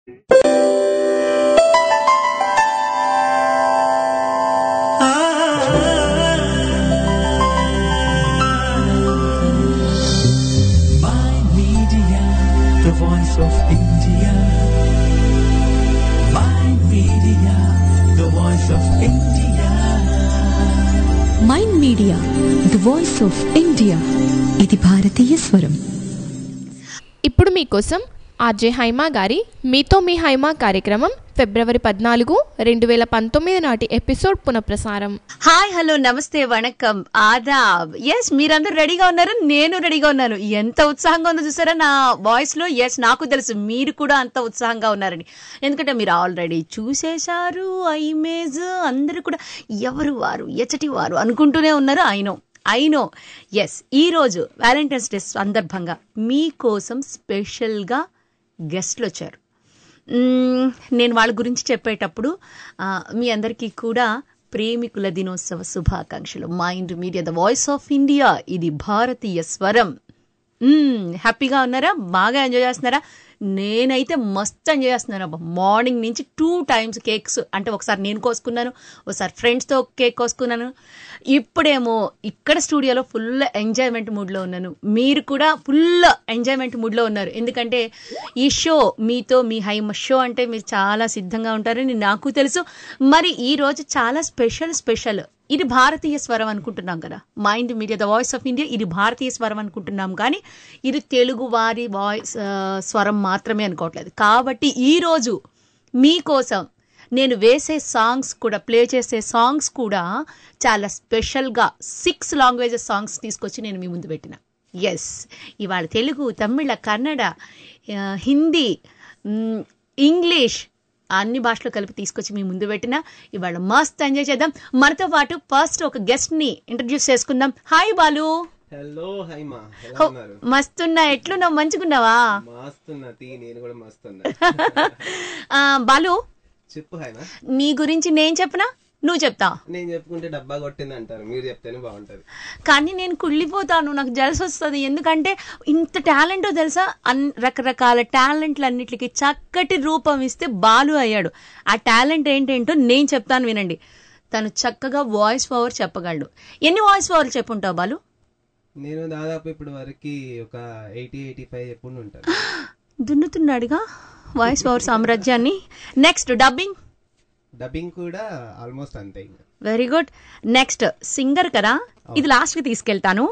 My Media, the voice of India. My Media, the voice of India. Mind media the voice of India ఇది భారతీయ స్వరం ఇప్పుడు మీకోసం RJ Haima గారి మీతో మీ హైమా కార్యక్రమం ఫిబ్రవరి పద్నాలుగు రెండు వేల పంతొమ్మిది నాటి ఎపిసోడ్ పునఃప్రసారం హాయ్ హలో నమస్తే వణకం ఆదాబ్ ఎస్ మీరందరూ రెడీగా ఉన్నారు నేను రెడీగా ఉన్నాను ఎంత ఉత్సాహంగా ఉందో చూసారా నా వాయిస్ లో ఎస్ నాకు తెలుసు మీరు కూడా అంత ఉత్సాహంగా ఉన్నారని ఎందుకంటే మీరు ఆల్రెడీ చూసేశారు ఆ ఇమేజ్ అందరూ కూడా ఎవరు వారు ఎచ్చటి వారు అనుకుంటూనే ఉన్నారు అయినో అయినో ఎస్ ఈరోజు వ్యాలంటైన్స్ డే సందర్భంగా మీకోసం స్పెషల్గా గెస్ట్లు వచ్చారు మ్మ్, నేను వాళ్ళ గురించి చెప్పేటప్పుడు ఆ, మీ అందరికీ కూడా ప్రేమికుల దినోత్సవ శుభాకాంక్షలు mind media the voice of India ఇది భారతీయ స్వరం మ్మ్, హ్యాపీగా ఉన్నారా బాగా ఎంజాయ్ చేస్తున్నారా నేనైతే మస్తు ఎంజాయ్ చేస్తున్నాను అబ్బా మార్నింగ్ నుంచి టూ టైమ్స్ కేక్స్ అంటే ఒకసారి నేను కోసుకున్నాను ఒకసారి ఫ్రెండ్స్తో కేక్ కోసుకున్నాను ఇప్పుడేమో ఇక్కడ స్టూడియోలో ఫుల్ ఎంజాయ్మెంట్ మూడ్లో ఉన్నాను మీరు కూడా ఫుల్ ఎంజాయ్మెంట్ మూడ్లో ఉన్నారు ఎందుకంటే ఈ షో మీతో మీ హైమ షో అంటే మీరు చాలా సిద్ధంగా ఉంటారని నాకు తెలుసు మరి ఈ రోజు చాలా స్పెషల్ స్పెషల్ ఇది భారతీయ స్వరం అనుకుంటున్నాం కదా mind media the voice of India ఇది భారతీయ స్వరం అనుకుంటున్నాం కానీ ఇది తెలుగు వారి వాయిస్ ఆ, స్వరం మాత్రమే అనుకోవట్లేదు కాబట్టి ఈ రోజు మీకోసం నేను వేసే సాంగ్స్ కూడా ప్లే చేసే సాంగ్స్ కూడా చాలా స్పెషల్గా సిక్స్ లాంగ్వేజెస్ సాంగ్స్ తీసుకొచ్చి నేను మీ ముందు పెట్టిన ఎస్ ఇవాళ తెలుగు తమిళ కన్నడ ఆ, హిందీ మ్, ఇంగ్లీష్ అన్ని భాషలు కలిపి తీసుకొచ్చి మీ ముందు పెట్టిన ఇవాళ మస్త్ ఎంజాయ్ చేద్దాం మనతో పాటు ఫస్ట్ ఒక గెస్ట్ ని ఇంట్రడ్యూస్ చేసుకుందాం హాయ్ బాలు హలో హైమా ఎలా హో, ఉన్నారు మస్తున్నా ఎట్లున్నావు మంచిగున్నావా మస్తున్నా తీ నేను కూడా మస్తున్నా ఆ, బాలు చెప్పు హైమా నీ గురించి నేను చెప్పనా నువ్వు చెప్తావు నేను చెప్పుకుంటే డబ్బా కొట్టింది అంటారు మీరు చెప్తేనే బాగుంటది కానీ నేను కుళ్ళిపోతాను నాకు జలసి వస్తుంది ఎందుకంటే ఇంత టాలెంట్ తెలుసా అన్ రకరకాల టాలెంట్లు అన్నిటికి చక్కటి రూపం ఇస్తే బాలు అయ్యాడు ఆ టాలెంట్ ఏంటేంటో నేను చెప్తాను వినండి తను చక్కగా వాయిస్ పవర్ చెప్పగలడు ఎన్ని వాయిస్ పవర్లు చెప్పుంటావు బాలు నేను దాదాపు ఇప్పుడు వరకు ఒక ఎయిటీ ఎయిటీ ఫైవ్ చెప్పుడు ఉంటాను దున్నుతున్నాడుగా వాయిస్ పవర్ సామ్రాజ్యాన్ని నెక్స్ట్ డబ్బింగ్ డబ్బింగ్ కూడా ఆల్మోస్ట్ అంతే ఇంకా వెరీ గుడ్ నెక్స్ట్ సింగర్ కదా ఇది లాస్ట్ కి తీసుకెళ్తాను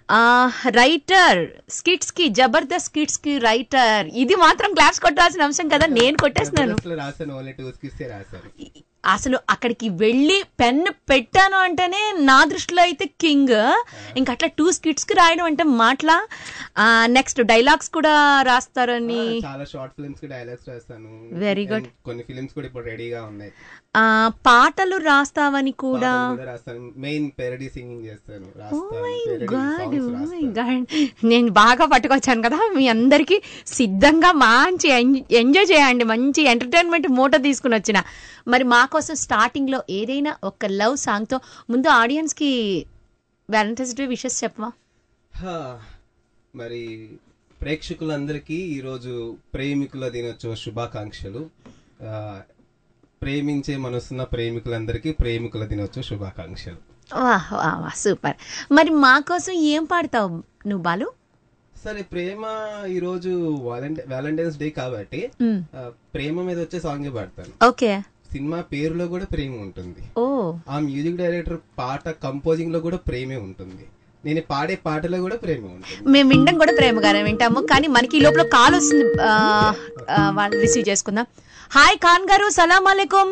రైటర్ స్కిట్స్ కి జబర్దస్త్ స్కిట్స్ కి రైటర్ ఇది మాత్రం క్లాప్స్ కొట్టాల్సిన అంశం కదా నేను కొట్టేస్తున్నాను అసలు రాశాను ఓన్లీ టూ స్కిస్తే రాశాను అసలు అక్కడికి వెళ్ళి పెన్ పెట్టాను అంటేనే నా దృష్టిలో అయితే కింగ్ ఇంకా అట్లా టూ స్కిట్స్ కి రాయడం అంటే మాటలా నెక్స్ట్ డైలాగ్స్ కూడా రాస్తారని చాలా షార్ట్ ఫిల్మ్స్ కి డైలాగ్స్ రాస్తాను Very good. And కొన్ని ఫిల్మ్స్ కూడా ఇప్పుడు రెడీగా ఉన్నాయి ఆ, పాటలు రాస్తావని కూడా పాటలు కూడా రాస్తాను మెయిన్ పెరడీ సింగింగ్ చేస్తాను రాస్తాను parody గాడ్ songs రాస్తాను. గాడ్ నేను బాగా పట్టుకొచ్చాను కదా మీ అందరికి సిద్ధంగా మంచి ఎన్- ఎంజాయ్ చేయండి మంచి ఎంటర్టైన్మెంట్ మూట తీసుకుని వచ్చిన మరి మా కోసం స్టార్టింగ్ లో ఏదైనా ఒక లవ్ సాంగ్ తో ముందు ఆడియన్స్ కి వ్యాలంటైన్స్ డే విషెస్ చెప్పవా హా, మరి ప్రేక్షకులందరికీ ఈరోజు ప్రేమికుల దినోత్సవ శుభాకాంక్షలు ఆ, ప్రేమించే మనసున్న ప్రేమికులందరికీ ప్రేమికుల దినోత్సవ శుభాకాంక్షలు వాహ్ వాహ్ వాహ్ సూపర్ మరి మా కోసం ఏం పాడతావు నువ్వు బాలు సరే ప్రేమ ఈరోజు వాలంటై వ్యాలంటైన్స్ డే కాబట్టి ఆ, ప్రేమ మీద వచ్చే సాంగ్ పాడతాను ఓకే సినిమా పేరులో కూడా ప్రేమ ఉంటుంది ఓ ఆ మ్యూజిక్ డైరెక్టర్ పాట కంపోజింగ్ లో కూడా ప్రేమే ఉంటుంది నేను పాడే పాటలో కూడా ప్రేమే ఉంటుంది మేము వినడం కూడా ప్రేమగానే వింటాము కానీ మనకి ఈ లోపల కాల్ వస్తుంది ఆ, ఆ, వాళ్ళు రిసీవ్ చేసుకుందాం హాయ్ ఖాన్ గారు సలాం అలైకుం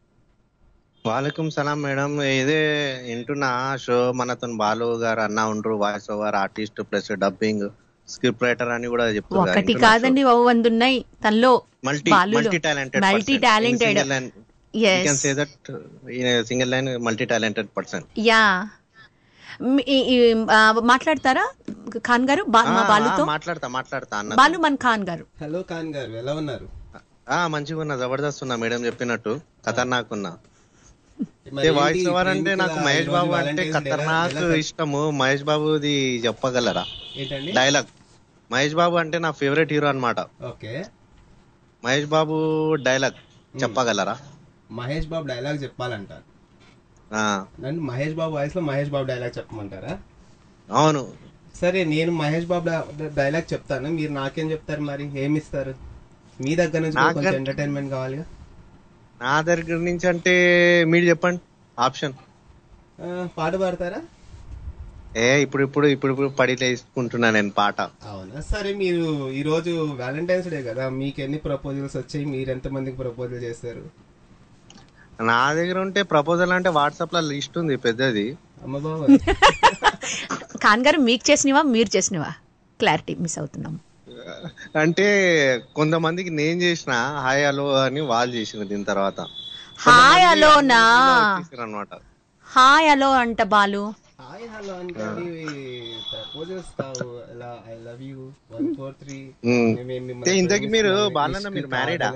వాలేకుం సలాం మేడం ఇదే వింటున్నా షో మనతో బాలు గారు అన్న ఉండ్రు voice over artist plus dubbing script writer అని కూడా చెప్తున్నారు ఒకటి కాదండి ఓ వంద ఉన్నాయి తనలో మల్టీ బాలులో. Multi talented multi talented can say that single line multi talented person yeah మీ- ఈ- ఈ, ఆ, మాట్లాడతారా ఖాన్ గారు బా- మా బాలుతో మాట్లాడతా మాట్లాడతా అన్న బాలు మన ఖాన్ గారు హలో ఖాన్ గారు ఎలా ఉన్నారు ఆ మంచిగా ఉన్నా జబర్దస్త్ ఉన్నా మేడం చెప్పినట్టు ఖతర్నాక్ ఉన్నా మరి వాయిస్ ఏంటి ఓవర్ అంటే ప్రేమికుల నాకు మహేష్ ఈరోజు బాబు అంటే Valentine's Day ఖతర్నాక్ ఎలా- ఎలా- ఇష్టము మహేష్ బాబుది చెప్పగలరా ఏంటండి డైలాగ్ మహేష్ బాబు అంటే నా ఫేవరెట్ హీరో అన్నమాట ఓకే మహేష్ బాబు డైలాగ్ చెప్పగలరా మహేష్ బాబు డైలాగ్ చెప్పాలంటారు ఆ, నన్ను మహేష్ బాబు వాయిస్ లో మహేష్ బాబు డైలాగ్ చెప్పమంటారా అవును సరే నేను మహేష్ బాబు డా- డైలాగ్ చెప్తాను మీరు నాకేం చెప్తారు మరి ఏమి ఇస్తారు మీ దగ్గర నుంచి కూడా నాక- కొంచెం ఎంటర్టైన్మెంట్ కావాలిగా నా దగ్గర నుంచి అంటే మీరు చెప్పండి ఆప్షన్ ఆ, పాట పాడతారా ఏ ఇప్పుడు ఇప్పుడు ఇప్పుడు ఇప్పుడు పడి తీసుకుంటున్నా నేను పాట అవునా సరే మీరు ఈ రోజు వ్యాలంటైన్స్ డే కదా మీకు ఎన్ని ప్రపోజల్స్ వచ్చాయి మీరు ఎంత మందికి ప్రపోజల్ చేస్తారు నా దగ్గర ఉంటే ప్రపోజల్ అంటే వాట్సాప్ లో లిస్ట్ ఉంది పెద్దది అమ్మ బాబా ఖాన్ గారు మీకు చేసినవా మీరు చేసినవా క్లారిటీ మిస్ అవుతున్నాం అంటే కొంతమందికి నేను చేసిన హాయ్ హలో అని వాళ్ళు చేసిన దీని తర్వాత హాయ్ హలోనా అనమాట హాయ్ హలో అంట బాలు హాయ్ హలో అంటే అవి ప్రపోజల్స్ కావు ఇలా I love you one four three ఇంతకి మీరు బాలన్న మీరు మ్యారీడా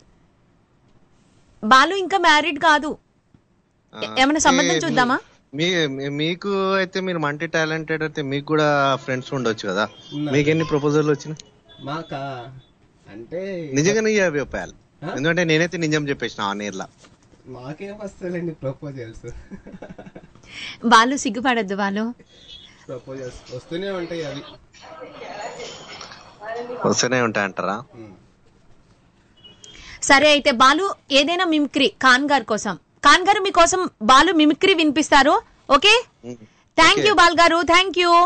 బాలు ఇంకా మ్యారీడ్ కాదు ఏ- ఏమైనా సంబంధం చూద్దామా మీ మీ- మీకు అయితే మీరు మల్టీ టాలెంటెడ్ అయితే మీకు కూడా ఫ్రెండ్స్ ఉండొచ్చు కదా మీకు ఎన్ని ప్రపోజల్ వచ్చినాయి మాకా అంటే నిజంగా నీ యాభై రూపాయలు ఎందుకంటే నేనైతే నిజం చెప్పేసిన ఆన్ ఇయర్ లా మాకేం వస్తాయండి ప్రపోజల్స్ బాలు సిగ్గుపడద్దు బాలు ప్రపోజల్స్ వస్తూనే ఉంటాయి అవి వస్తూనే ఉంటాయంటారా సరే అయితే బాలు ఏదైనా మిమిక్రీ ఖాన్ గారి కోసం ఖాన్ గారు మీకోసం బాలు మిమిక్రీ వినిపిస్తారు ఓకే థ్యాంక్ యూ బాల్ గారు థ్యాంక్ యూ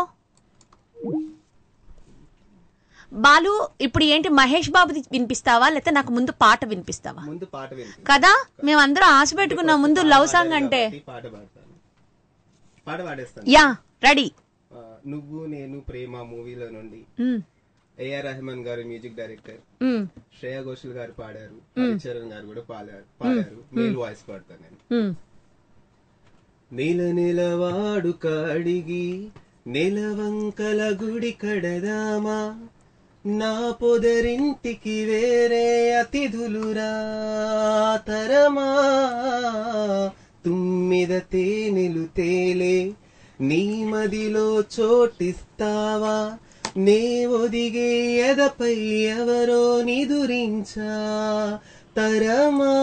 బాలు ఇప్పుడు ఏంటి మహేష్ బాబుది వినిపిస్తావా లేకపోతే నాకు ముందు పాట వినిపిస్తావా ముందు పాట వినిపి కదా మేమందరం ఆశ పెట్టుకున్నాం ముందు లవ్ సాంగ్ అంటే పాట పాడతాను పాట పాడేస్తాను యా రెడీ ఆ, నువ్వు నేను ప్రేమ మూవీలో నుండి ఏఆర్ రెహమాన్ గారు మ్యూజిక్ డైరెక్టర్ శ్రేయా ఘోషల్ గారు పాడారు హరిచరణ్ గారు కూడా పాడారు పాడారు మేల్ వాయిస్ పాడతాను నేను నీల నిలవాడు కాడిగి నిలవంకల గుడి కడదామా నా పొదరింటికి వేరే అతిథులురా తరమా తుమ్మిద తేనెలు తేలే నీ మదిలో చోటిస్తావా నే ఒదిగే ఎదపై ఎవరో నిదురించా తరమా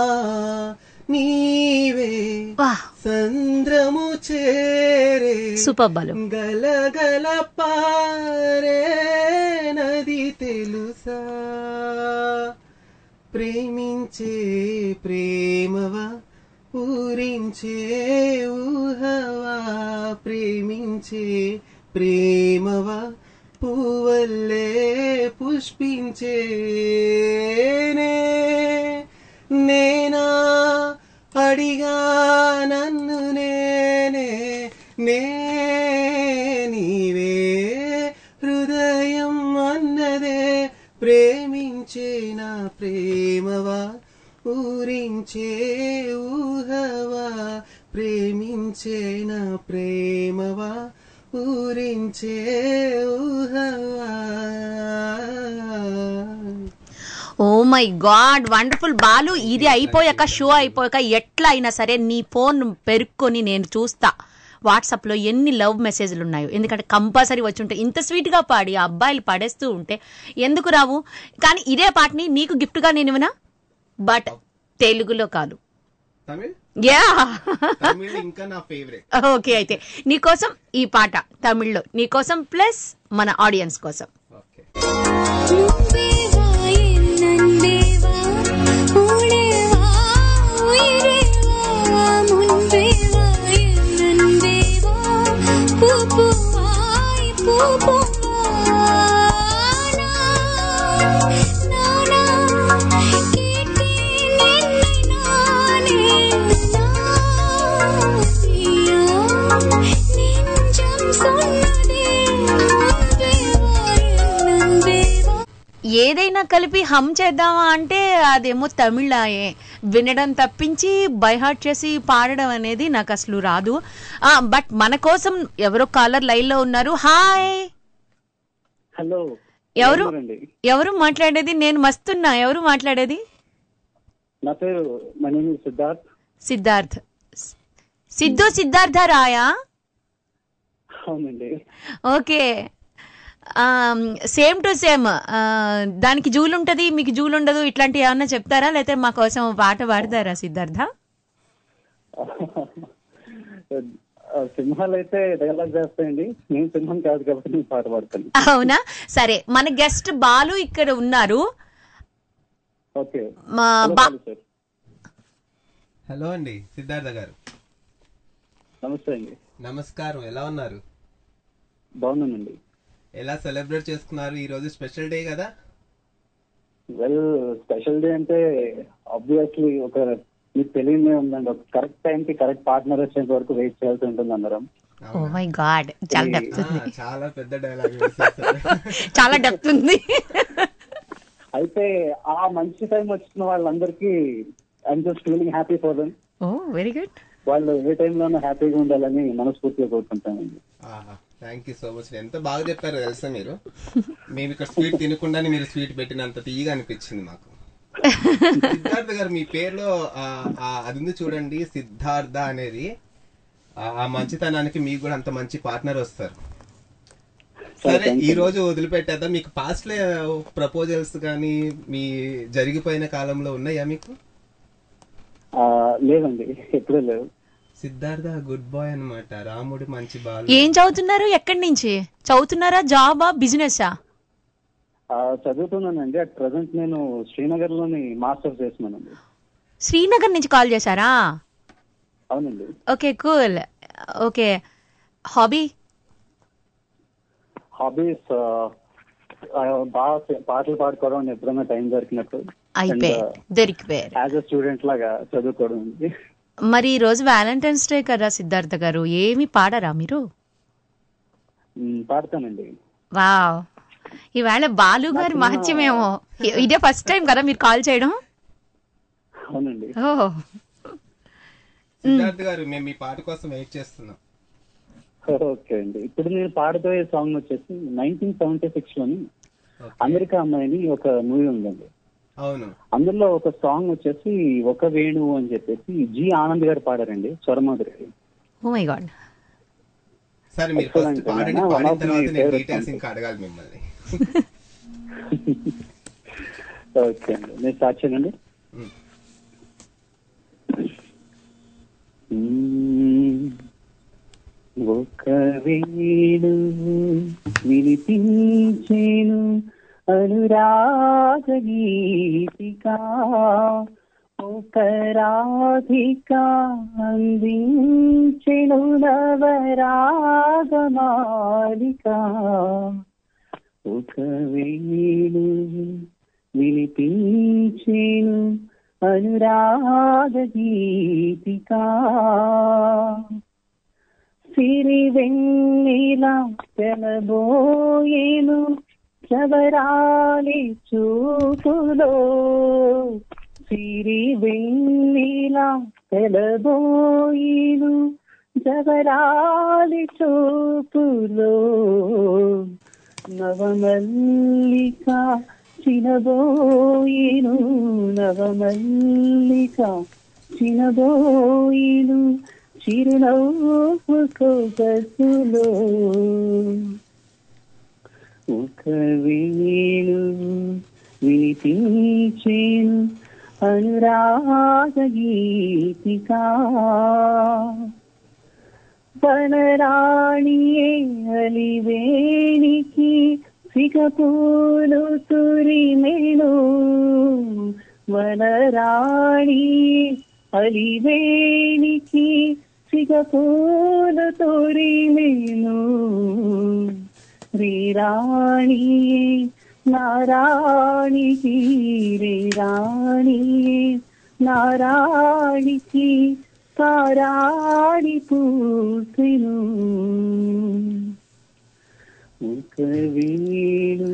నీవే వా సంద్రము చేరే సూపర్ బాలు గలగల పారే నది తెలుసా ప్రేమించే ప్రేమవా ఊరించే ఊహవా ప్రేమించే ప్రేమవా పువ్వల్లే పుష్పించేనే నేనా అడిగా నన్ను నేనే నే నీవే హృదయం అన్నదే ప్రేమించే నా ప్రేమవా ఊరించే ఊహవా ప్రేమించే నా ప్రేమవా ఊరించే ఊహవా oh my god wonderful Balu ఇది అయిపోయాక షో అయిపోయాక ఎట్లా అయినా సరే నీ ఫోన్ పెరుక్కొని నేను చూస్తా వాట్సాప్ లో ఎన్ని లవ్ మెసేజ్లు ఉన్నాయో ఎందుకంటే కంపల్సరీ వచ్చి ఉంటే ఇంత స్వీట్ గా పాడి ఆ అబ్బాయిలు పాడేస్తూ ఉంటే ఎందుకు రావు కానీ ఇదే పాటని నీకు గిఫ్ట్ గా నేను ఇవ్వనా బట్ తెలుగులో కాదు తమిళ్ యా తమిళ్ ఇంకా నా ఫేవరెట్ ఓకే అయితే నీకోసం ఈ పాట తమిళ్లో నీకోసం ప్లస్ మన ఆడియన్స్ కోసం ఓకే முன்பேவா என் நன்பேவா ஊழேவா உயிரேவா முன்பேவா என் நன்பேவா பூ பூவாய் பூ பூவா நானா கேட்டேன் என்னை நானே நானியா நெஞ்சம் சொன்னதே முன்பேவா என் நன்பேவா ఏదైనా కలిపి హమ్ చేద్దామా అంటే అదేమో తమిళాయే వినడం తప్పించి బైహార్ట్ చేసి పాడడం అనేది నాకు అసలు రాదు ఆ, బట్ మన కోసం ఎవరో కాలర్ లైన్ లో ఉన్నారు హాయ్ హలో ఎవరు ఎవరండి? ఎవరు మాట్లాడేది నేను మస్తున్నా ఎవరు మాట్లాడేది నా పేరు మనీ సిద్ధార్థ్ సిద్ధార్థ్ సిద్ధు సిద్ధార్థ రాయా అవునండి ఓకే సేమ్ టు సేమ్ దానికి జూలు ఉంటది మీకు జూలు ఉండదు ఇట్లాంటివి ఏమన్నా చెప్తారా లేకపోతే మా కోసం పాట పాడతారా సిద్ధార్థ ఆ, సింహాలు అయితే డైలాగ్ చేస్తాయండి నేను సింహం కాదు కాబట్టి నేను పాట పాడతాను అవునా సరే మన గెస్ట్ బాలు ఇక్కడ ఉన్నారు ఓకే మా హలో బా బాలు సార్ హలో అండి సిద్ధార్థ గారు నమస్తే అండి నమస్కారం ఎలా ఉన్నారు బాగున్నానండి ఎలా సెలబ్రేట్ చేసుకున్నారు ఈ రోజు స్పెషల్ డే కదా వెల్ స్పెషల్ డే అంటే ఆబ్వియస్లీ ఒక మీకు తెలియదే ఉందండి ఒక కరెక్ట్ టైం కి కరెక్ట్ పార్ట్నర్ వచ్చేంత వరకు వెయిట్ చేయాల్సి ఉంటుంది అందరం ఓ మై గాడ్ చాలా డెప్త్ ఆ, ఉంది చాలా పెద్ద డైలాగ్ వేసేస్తారు చాలా డెప్త్ ఉంది అయితే ఆ మంచి టైం వచ్చిన వాళ్ళందరికీ I'm just feeling happy for them oh very good వాళ్ళు ఏ టైంలోనూ హ్యాపీగా ఉండాలని మనస్ఫూర్తిగా కోరుకుంటానండి థ్యాంక్ యూ సో మచ్ ఎంత బాగా చెప్పారు తెలుసా మీరు మేము ఇక్కడ స్వీట్ తినకుండానే మీరు స్వీట్ పెట్టినంత తీయగా అనిపించింది మాకు సిద్ధార్థ గారు మీ పేరులో ఆ, ఆ, అది ఉంది చూడండి సిద్ధార్థ అనేది ఆ ఆ మంచితనానికి మీకు కూడా అంత మంచి పార్ట్నర్ వస్తారు సరే ఈ రోజు వదిలిపెట్టేద్దాం మీకు పాస్ట్ లో ప్రపోజల్స్ కానీ మీ జరిగిపోయిన కాలంలో ఉన్నాయా మీకు ఆ, లేదండి ఎప్పుడూ లేవు సిద్ధార్థ గుడ్ బాయ్ అన్నమాట రాముడు మంచి బాలు ఏం చదువుతున్నారు ఎక్కడి నుంచి చదువుతున్నారా జాబా బిజినెసా ఆ, చదువుతున్నానండి అట్ ప్రజెంట్ నేను శ్రీనగర్ లోని మాస్టర్స్ చేస్తున్నానండి శ్రీనగర్ నుంచి కాల్ చేశారా అవునండి okay cool okay hobby hobbies బాగా సే- పాటలు పాడుకోవడం ఎప్పుడైనా టైం దొరికినట్టు అయిపోయి దొరికిపోయారు యాజ్ అ స్టూడెంట్ లాగా చదువుకోవడం ఉంది మరి ఈ రోజు వ్యాలంటైన్స్ డే కదా సిద్ధార్థ గారు ఏమి పాడరా మీరు మ్, పాడతానండి వావ్ ఈవేళ బాలు గారి మహత్యమేమో ఇ- ఇదే ఫస్ట్ టైం కదా మీరు కాల్ చేయడం అవునండి ఓ సిద్ధార్థ్ గారు మేము మీ పాట కోసం వెయిట్ చేస్తున్నాం ఓకే అండి ఇప్పుడు నేను పాడబోయే సాంగ్ వచ్చేసి నైన్టీన్ సెవెంటీ సిక్స్ లోని అమెరికా అమ్మాయిని ఒక మూవీ ఉందండి అవును అందులో ఒక సాంగ్ వచ్చేసి ఒక వేణువు అని చెప్పేసి జి ఆనంద్ గారు పాడారండి స్వరమాధురి ఓ మై గాడ్ సరే మీరు ఫస్ట్ Excellent. పాడండి One పాడిన of my తర్వాత నేను favorite డీటెయిల్స్ songs. ఇంకా అడగాలి మిమ్మల్ని ఓకే అండి నేను స్టార్ట్ చేయండి మ్. ఒక వేణు వినిపించేను అనురాగ గీతిక ఒక రాధిక అందించెను నవరాగమాలిక ఒక వేణు వినిపించేను అనురాగ గీతిక సిరి వెన్నెల తెలబోయేను చవరాలి చూపులో సిరి వెన్నెల తెలబోయేను జవరాలి చూపులో నవమల్లిక చినబోయేను నవమల్లిక చినబోయేను చిరునవ్వు కొగసులో ఒక వేణు వినిపించేను అనురాగ గీతిక వనరాణియే అలివేణికి సిగపూలు తురిమెను వనరాణి అలివేణికి సిగపూలు తురిమెను శ్రీరాణి నారాణికి శ్రీరాణి నారాణికి తారాడి పూసెను ఒక వేణు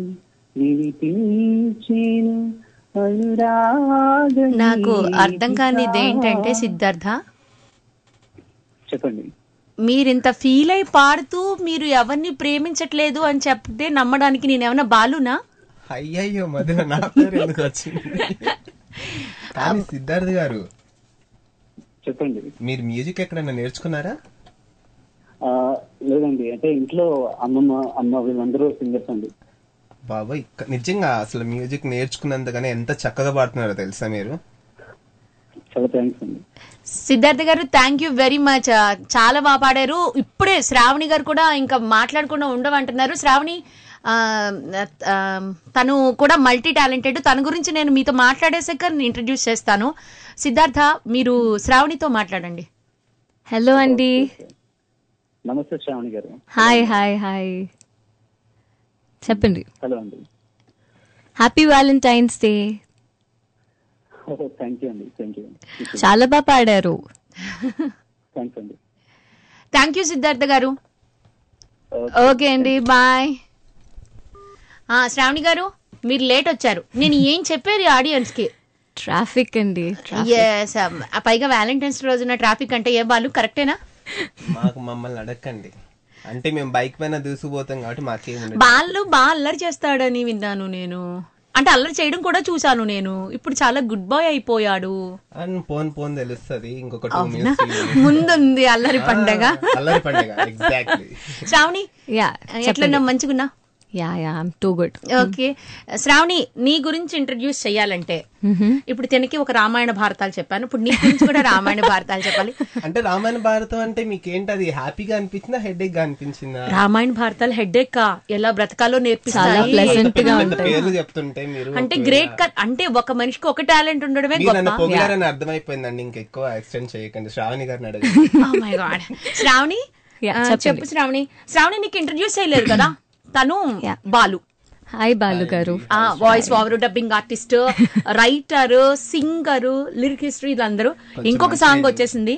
వినిపించేను అనురాగ నాకు అర్థం కానిది ఏంటంటే సిద్ధార్థ చెప్పండి మీరింత ఫీల్ అయి పాడుతూ మీరు ఎవరిని ప్రేమించట్లేదు అని చెప్తే నమ్మడానికి నేనేమన్నా బాలునా అయ్యయ్యో మధ్యలో నా పేరు ఎందుకు వచ్చింది కానీ సిద్ధార్థ్ గారు చెప్పండి మీరు మ్యూజిక్ ఎక్కడైనా నేర్చుకున్నారా ఆ, లేదండి అంటే ఇంట్లో అమ్మమ్మ అమ్మ వీళ్ళందరూ సింగర్స్ అండి బాబాయ్ ఇక్క- నిజంగా అసలు మ్యూజిక్ నేర్చుకున్నందుకనే ఎంత చక్కగా పాడుతున్నారో తెలుసా మీరు చాలా థ్యాంక్స్ అండి సిద్ధార్థ గారు థ్యాంక్ యూ వెరీ మచ్ చాలా బాగా పాడారు ఇప్పుడే శ్రావణి గారు కూడా ఇంకా మాట్లాడకుండా ఉండమంటున్నారు శ్రావణి ఆ, ఆ, తను కూడా మల్టీ టాలెంటెడ్ తన గురించి నేను మీతో మాట్లాడేసాక ఇంట్రడ్యూస్ చేస్తాను సిద్ధార్థ మీరు శ్రావణితో మాట్లాడండి హలో అండి నమస్తే శ్రావణి గారు హాయ్ హాయ్ హాయ్ చెప్పండి హలో అండి happy valentine's day thank you అండి థ్యాంక్ యూ చాలా బాగా పాడారు థ్యాంక్స్ అండి థ్యాంక్ యూ సిద్ధార్థ గారు ఓకే అండి బాయ్ శ్రావణి గారు మీరు లేట్ వచ్చారు నేను ఏం చెప్పేది ఆడియన్స్ కి ట్రాఫిక్ అండి Yes, um, ఆ పైగా వ్యాలంటైన్స్ రోజున ట్రాఫిక్ అంటే ఏ వాళ్ళు కరెక్టేనా మాకు మమ్మల్ని అడగండి అంటే మేము బైక్ పైన దూసుకుపోతాం కాబట్టి మాకేం ఉండదు వాళ్ళు బాగా అల్లరి చేస్తాడని విన్నాను నేను అంటే అల్లరి చేయడం కూడా చూసాను నేను ఇప్పుడు చాలా గుడ్ బాయ్ అయిపోయాడు అని పోన్ పోన్ తెలుస్తుంది ఇంకొక టూ అవునా మినిట్స్ ముందుంది అల్లరి పండగ అల్లరి పండుగ ఎగ్జాక్ట్లీ శ్రావణి యా ఎట్లున్నా మంచిగున్నా yeah yeah I'm too good okay Shravani నీ గురించి ఇంట్రడ్యూస్ చేయాలంటే ఇప్పుడు తినకి ఒక రామాయణ భారతాలు చెప్పాను ఇప్పుడు నీ గురించి కూడా రామాయణ భారతాలు చెప్పాలి అంటే రామాయణ భారతం అంటే మీకేంటి అది హ్యాపీగా అనిపించిందా హెడేక్ గా అనిపించిందా రామాయణ భారతాలు హెడ్ఏక్ కా ఎలా బ్రతకాలో చాలా నేర్పిస్తాయి ప్లెజెంట్ గా పెద్ద ఉంటాయి పేర్లు చెప్తుంటే మీరు అంటే గ్రేట్ కట్ అంటే ఒక మనిషికి ఒక టాలెంట్ ఉండడమే మీరు నన్ను గొప్ప పొగిడారని అర్థమైపోయిందండి ఇంకెక్కువ ఎక్స్టెండ్ చేయకండి శ్రావణి గారిని అడగండి Oh my God. Shravani Yeah, ఆ, చెప్పండి. చెప్పు శ్రావణి శ్రావణి నీకు ఇంట్రడ్యూస్ చేయలేదు కదా తను Yeah. బాలు హాయ్ బాలు గారు voice over dubbing artist writer singer lyric history వీళ్ళందరూ ఇంకొక సాంగ్ వచ్చేసింది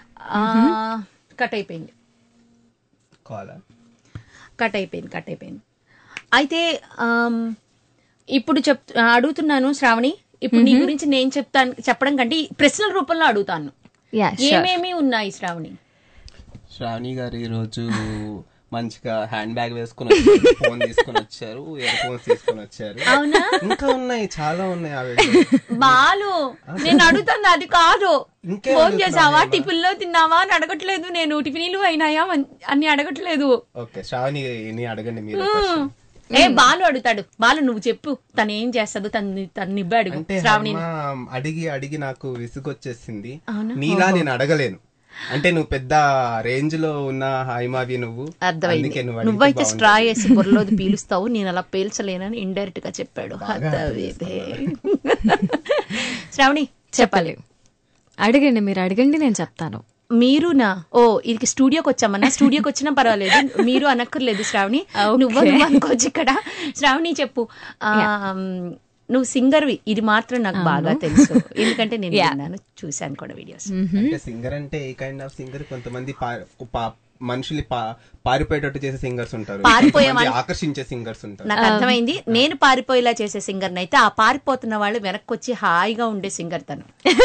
కట్ అయిపోయింది కాలా కట్ అయిపోయింది కట్ అయిపోయింది అయితే ఆమ్, ఇప్పుడు చెప్ అడుగుతున్నాను శ్రావణి ఇప్పుడు నీ గురించి నేను చెప్తాను చెప్పడం కంటే ఈ ప్రశ్నల రూపంలో అడుగుతాను యా ఏమేమి ఉన్నాయి శ్రావణి శ్రావణి గారు ఈ రోజు మంచిగా హ్యాండ్ బ్యాగ్ వేసుకుని వచ్చారు ఫోన్ తీసుకుని వచ్చారు ఇయర్ ఫోన్స్ తీసుకుని వచ్చారు అవునా ఇంకా ఉన్నాయి చాలా ఉన్నాయి ఆవిడ బాలు నేను అడుగుతాను అది కాదు ఇంకేం ఫోన్ అడుగుతున్నావు చేసావా ఏమా? టిఫిన్ లో తిన్నావా అని అడగట్లేదు నేను టిఫిన్లు అయినాయా అన్- అని అడగట్లేదు ఓకే శ్రావణి ని అడగండి మీరు question. ఏ బాలు అడుగుతాడు బాలు నువ్వు చెప్పు తను ఏం చేస్తాడు తను తను నిబ్బ అడుగు అంటే శ్రావణి హైమ అడిగి అడిగి నాకు విసుగొచ్చేసింది నీలా నేను అడగలేను అంటే నువ్వు పెద్ద రేంజ్ లో ఉన్న హైమావి నువ్వు అర్థమైంది అందుకే నువ్వు అడిగితే నువ్వైతే బాగుంటుంది. స్ట్రా వేసి బుర్రలోది పీలుస్తావు నేను అలా పీల్చలేనని ఇండైరెక్ట్ గా చెప్పాడు అర్థమైంది. శ్రావణి చెప్పాలి అడగండి మీరు అడగండి నేను చెప్తాను మీరునా ఓ ఇది స్టూడియోకి వచ్చామన్నా స్టూడియోకి వచ్చినా పర్వాలేదు మీరు అనక్కర్లేదు శ్రావణి నువ్వు నువ్వు అనుకోవచ్చు ఇక్కడ శ్రావణి చెప్పు ఆ, నువ్వు సింగర్వి ఇది మాత్రం నాకు బాగా తెలుసు ఎందుకంటే నేను విన్నాను చూశాను కూడా వీడియోస్ అంటే సింగర్ అంటే ఏ కైండ్ ఆఫ్ సింగర్ కొంతమంది పా- పా- మనుషుల్ని పా- పారిపోయేటట్టు చేసే సింగర్స్ ఉంటారు పారిపోయే కొంతమంది మన్- ఆకర్షించే సింగర్స్ ఉంటారు నాకు అర్థమైంది నేను పారిపోయేలా చేసే సింగర్ అయితే ఆ పారిపోతున్న వాళ్ళు వెనక్కి వచ్చి హాయిగా ఉండే సింగర్ తను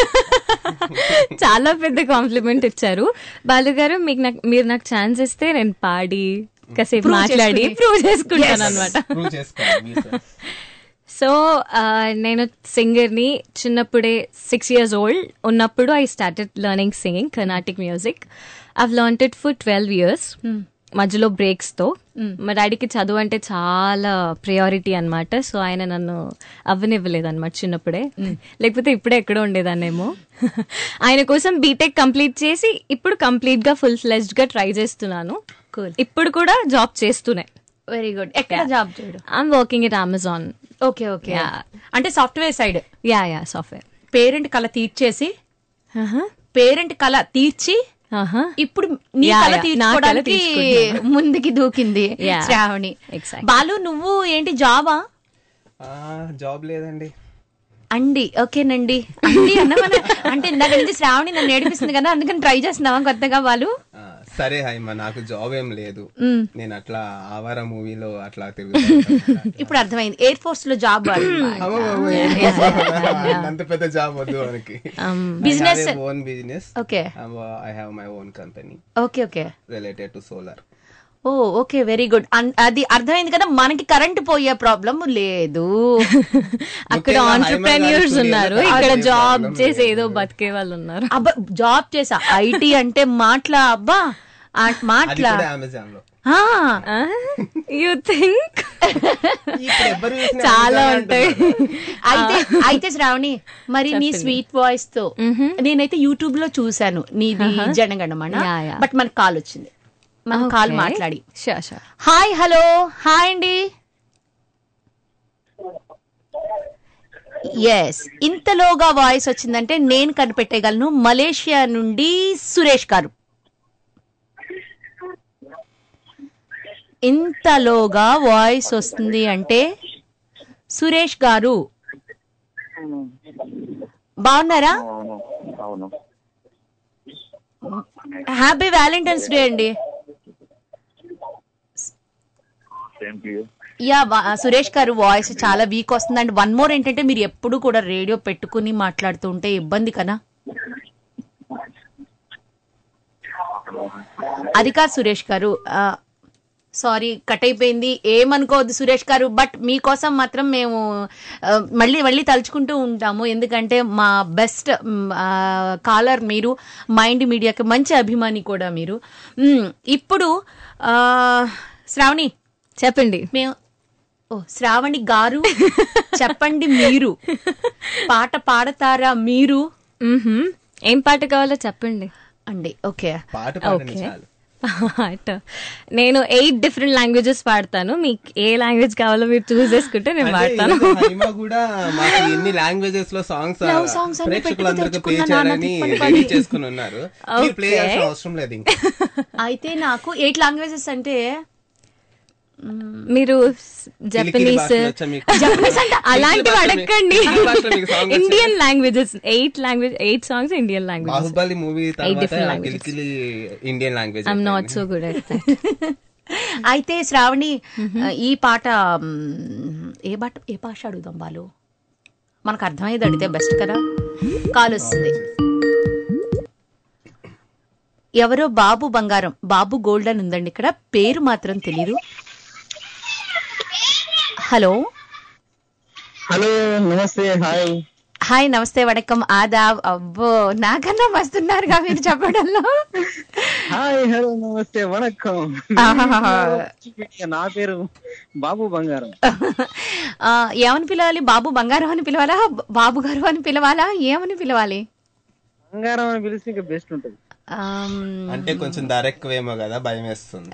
చాలా పెద్ద కాంప్లిమెంట్ ఇచ్చారు బాలు గారు మీకు నాకు మీరు నాకు ఛాన్స్ ఇస్తే నేను పాడి కాసేపు Prove మాట్లాడి చేసుకుని. ప్రూవ్ చేసుకుంటాను అనమాట ప్రూవ్ చేసుకోవాలి మీరు. సో నేను సింగర్ని చిన్నప్పుడే సిక్స్ ఇయర్స్ ఓల్డ్ ఉన్నప్పుడు I started learning singing Carnatic music I learn it for twelve years మధ్యలో బ్రేక్స్ తో మా డాడీకి చదువు అంటే చాలా ప్రయారిటీ అన్నమాట సో ఆయన నన్ను అవ్వనివ్వలేదు అనమాట చిన్నప్పుడే లేకపోతే ఇప్పుడే ఎక్కడో ఉండేదాన్నేమో ఆయన కోసం బీటెక్ కంప్లీట్ చేసి ఇప్పుడు కంప్లీట్ గా ఫుల్ ఫ్లెజ్డ్ గా ట్రై చేస్తున్నాను Cool. ఇప్పుడు కూడా జాబ్ చేస్తూనే వెరీ గుడ్ ఎక్కడ జాబ్ చేయడం I'm working it Amazon okay okay Yeah. అంటే software side yeah yeah software parent కళ తీర్చేసి పేరెంట్ కళ తీర్చి ఇప్పుడు నీ Yeah, కళ yeah. నా కళ తీర్చుకోవడానికి తీర్చుకుంటున్నాను. ముందుకి దూకింది Yeah. శ్రావణి Exactly. బాలు నువ్వు ఏంటి జాబా ఆ, జాబ్ లేదండి అండి ఓకేనండి అండి అన్నమన అంటే ఇందాక నుంచి శ్రావణి నన్ను ఏడిపిస్తుంది కదా అందుకని ట్రై చేస్తున్నావా కొత్తగా వాళ్ళు ఆ, సరే హైమ నాకు జాబ్ ఏం లేదు మ్. నేను అట్లా ఆవార మూవీలో అట్లా తిరుగుతాను ఇప్పుడు అర్థమైంది ఎయిర్ ఫోర్స్ లో జాబ్ వాడు అంత పెద్ద జాబ్ వద్దు మనకి Business- own business okay I have my own company okay okay related to solar oh okay very good అది అర్థమైంది కదా మనకి కరెంట్ పోయే ప్రాబ్లం లేదు అక్కడ ముఖ్యంగా ఆంటర్ప్రెన్యూర్స్ హైమన్ గారి ఉన్నారు studio లో ఇక్కడ అదే జాబ్ problem చేసి లేదు. ఏదో బతికే వాళ్ళు ఉన్నారు అబ్బా జాబ్ చేసా ఐటీ అంటే మాట్లా అబ్బా ఆ అది మాట్లా కూడా అమెజాన్ లో యూ థింక్ ఇప్పుడు ఎవ్వరు చూసినా చాలా Amazon ఉంటాయి అంటున్నారు. అయితే అయితే శ్రావణి మరి నీ స్వీట్ వాయిస్ తో నేనైతే యూట్యూబ్ లో చూసాను నీది జనగణమన Yeah, yeah. బట్ మనకు కాల్ వచ్చింది మనం కాల్ మాట్లాడి sure sure hi hello hi అండి ఎస్ ఇంతలోగా వాయిస్ వచ్చిందంటే నేను కనిపెట్టగలను మలేషియా నుండి సురేష్ గారు ఇంతలోగా వాయిస్ వస్తుంది అంటే సురేష్ గారు బాగున్నారా అవును అవును హ్యాపీ వ్యాలంటైన్స్ డే అండి సేమ్ టు యూ యా వా- సురేష్ గారు వాయిస్ చాలా వీక్ వస్తుంది అండ్ వన్ మోర్ ఏంటంటే మీరు ఎప్పుడు కూడా రేడియో పెట్టుకుని మాట్లాడుతూ ఉంటే ఇబ్బంది కదా అది కాదు సురేష్ గారు సారీ కట్ అయిపోయింది ఏమనుకోవద్దు సురేష్ గారు బట్ మీకోసం మాత్రం మేము ఆ, మళ్ళీ మళ్ళీ తలుచుకుంటూ ఉంటాము ఎందుకంటే మా బెస్ట్ కాలర్ మీరు మైండ్ మీడియాకి మంచి అభిమాని కూడా మీరు మ్, ఇప్పుడు ఆ, శ్రావణి చెప్పండి మేము ఓ శ్రావణి గారు చెప్పండి మీరు పాట పాడతారా మీరు మ్మ్హ్మ్. ఏం పాట కావాలో చెప్పండి అండి ఓకే పాట పాడండి Okay. చాలు పాట నేను ఎయిట్ డిఫరెంట్ లాంగ్వేజెస్ పాడతాను మీకు ఏ లాంగ్వేజ్ కావాలో మీరు చూస్ చేసుకుంటే నేను అంటే పాడతాను ఈరోజు హైమా కూడా మాకు ఎన్ని లాంగ్వేజెస్ లో సాంగ్స్ Love songs అన్ని ప్రేక్షకులందరికీ పెట్టుకు ప్లే తెచ్చుకున్నా చేయాలని నాన్న రెడీ తిప్పని చేసుకుని ఉన్నారు మీరు ప్లే Okay. చేయాల్సిన అవసరం లేదు ఇంకా అయితే నాకు ఎయిట్ లాంగ్వేజెస్ అంటే మీరు జపనీస్ భాషలో వచ్చా మీకు? జపనీస్ అంటే అలాంటివి భాషలో మీ- అడగండి కిలికి భాషలో మీకు song వచ్చా? Indian languages eight language eight songs Indian language Baahubali movie తర్వాత different languages. కిలికిలి Indian language I'm not so good at అయితే శ్రావణి ఆ, ఈ పాట మ్, ఏ పాట ఏ భాష అడుగుదాం బాలు మనకు అర్థమయ్యేది అడిగితే బెస్ట్ కదా కాల్ వస్తుంది ఎవరో బాబు బంగారం బాబు గోల్డ్ అని ఉందండి ఇక్కడ పేరు మాత్రం తెలీదు హలో హలో నమస్తే హాయ్ హాయ్ నమస్తే వడకం ఆదాబ్ అబ్బో నాకన్నా మస్తున్నారుగా మీరు చెప్పడంలో హాయ్ హలో నమస్తే వణకం ఆహాహా. నా పేరు బాబు బంగారం ఆ, ఏమని పిలవాలి బాబు బంగారం అని పిలవాలా బాబు గారు అని పిలవాలా ఏమని పిలవాలి బంగారం అని పిలిస్తే ఇంకా బెస్ట్ ఉంటుంది ఆమ్, అంటే కొంచెం ధర ఎక్కువేమో కదా భయం వేస్తుంది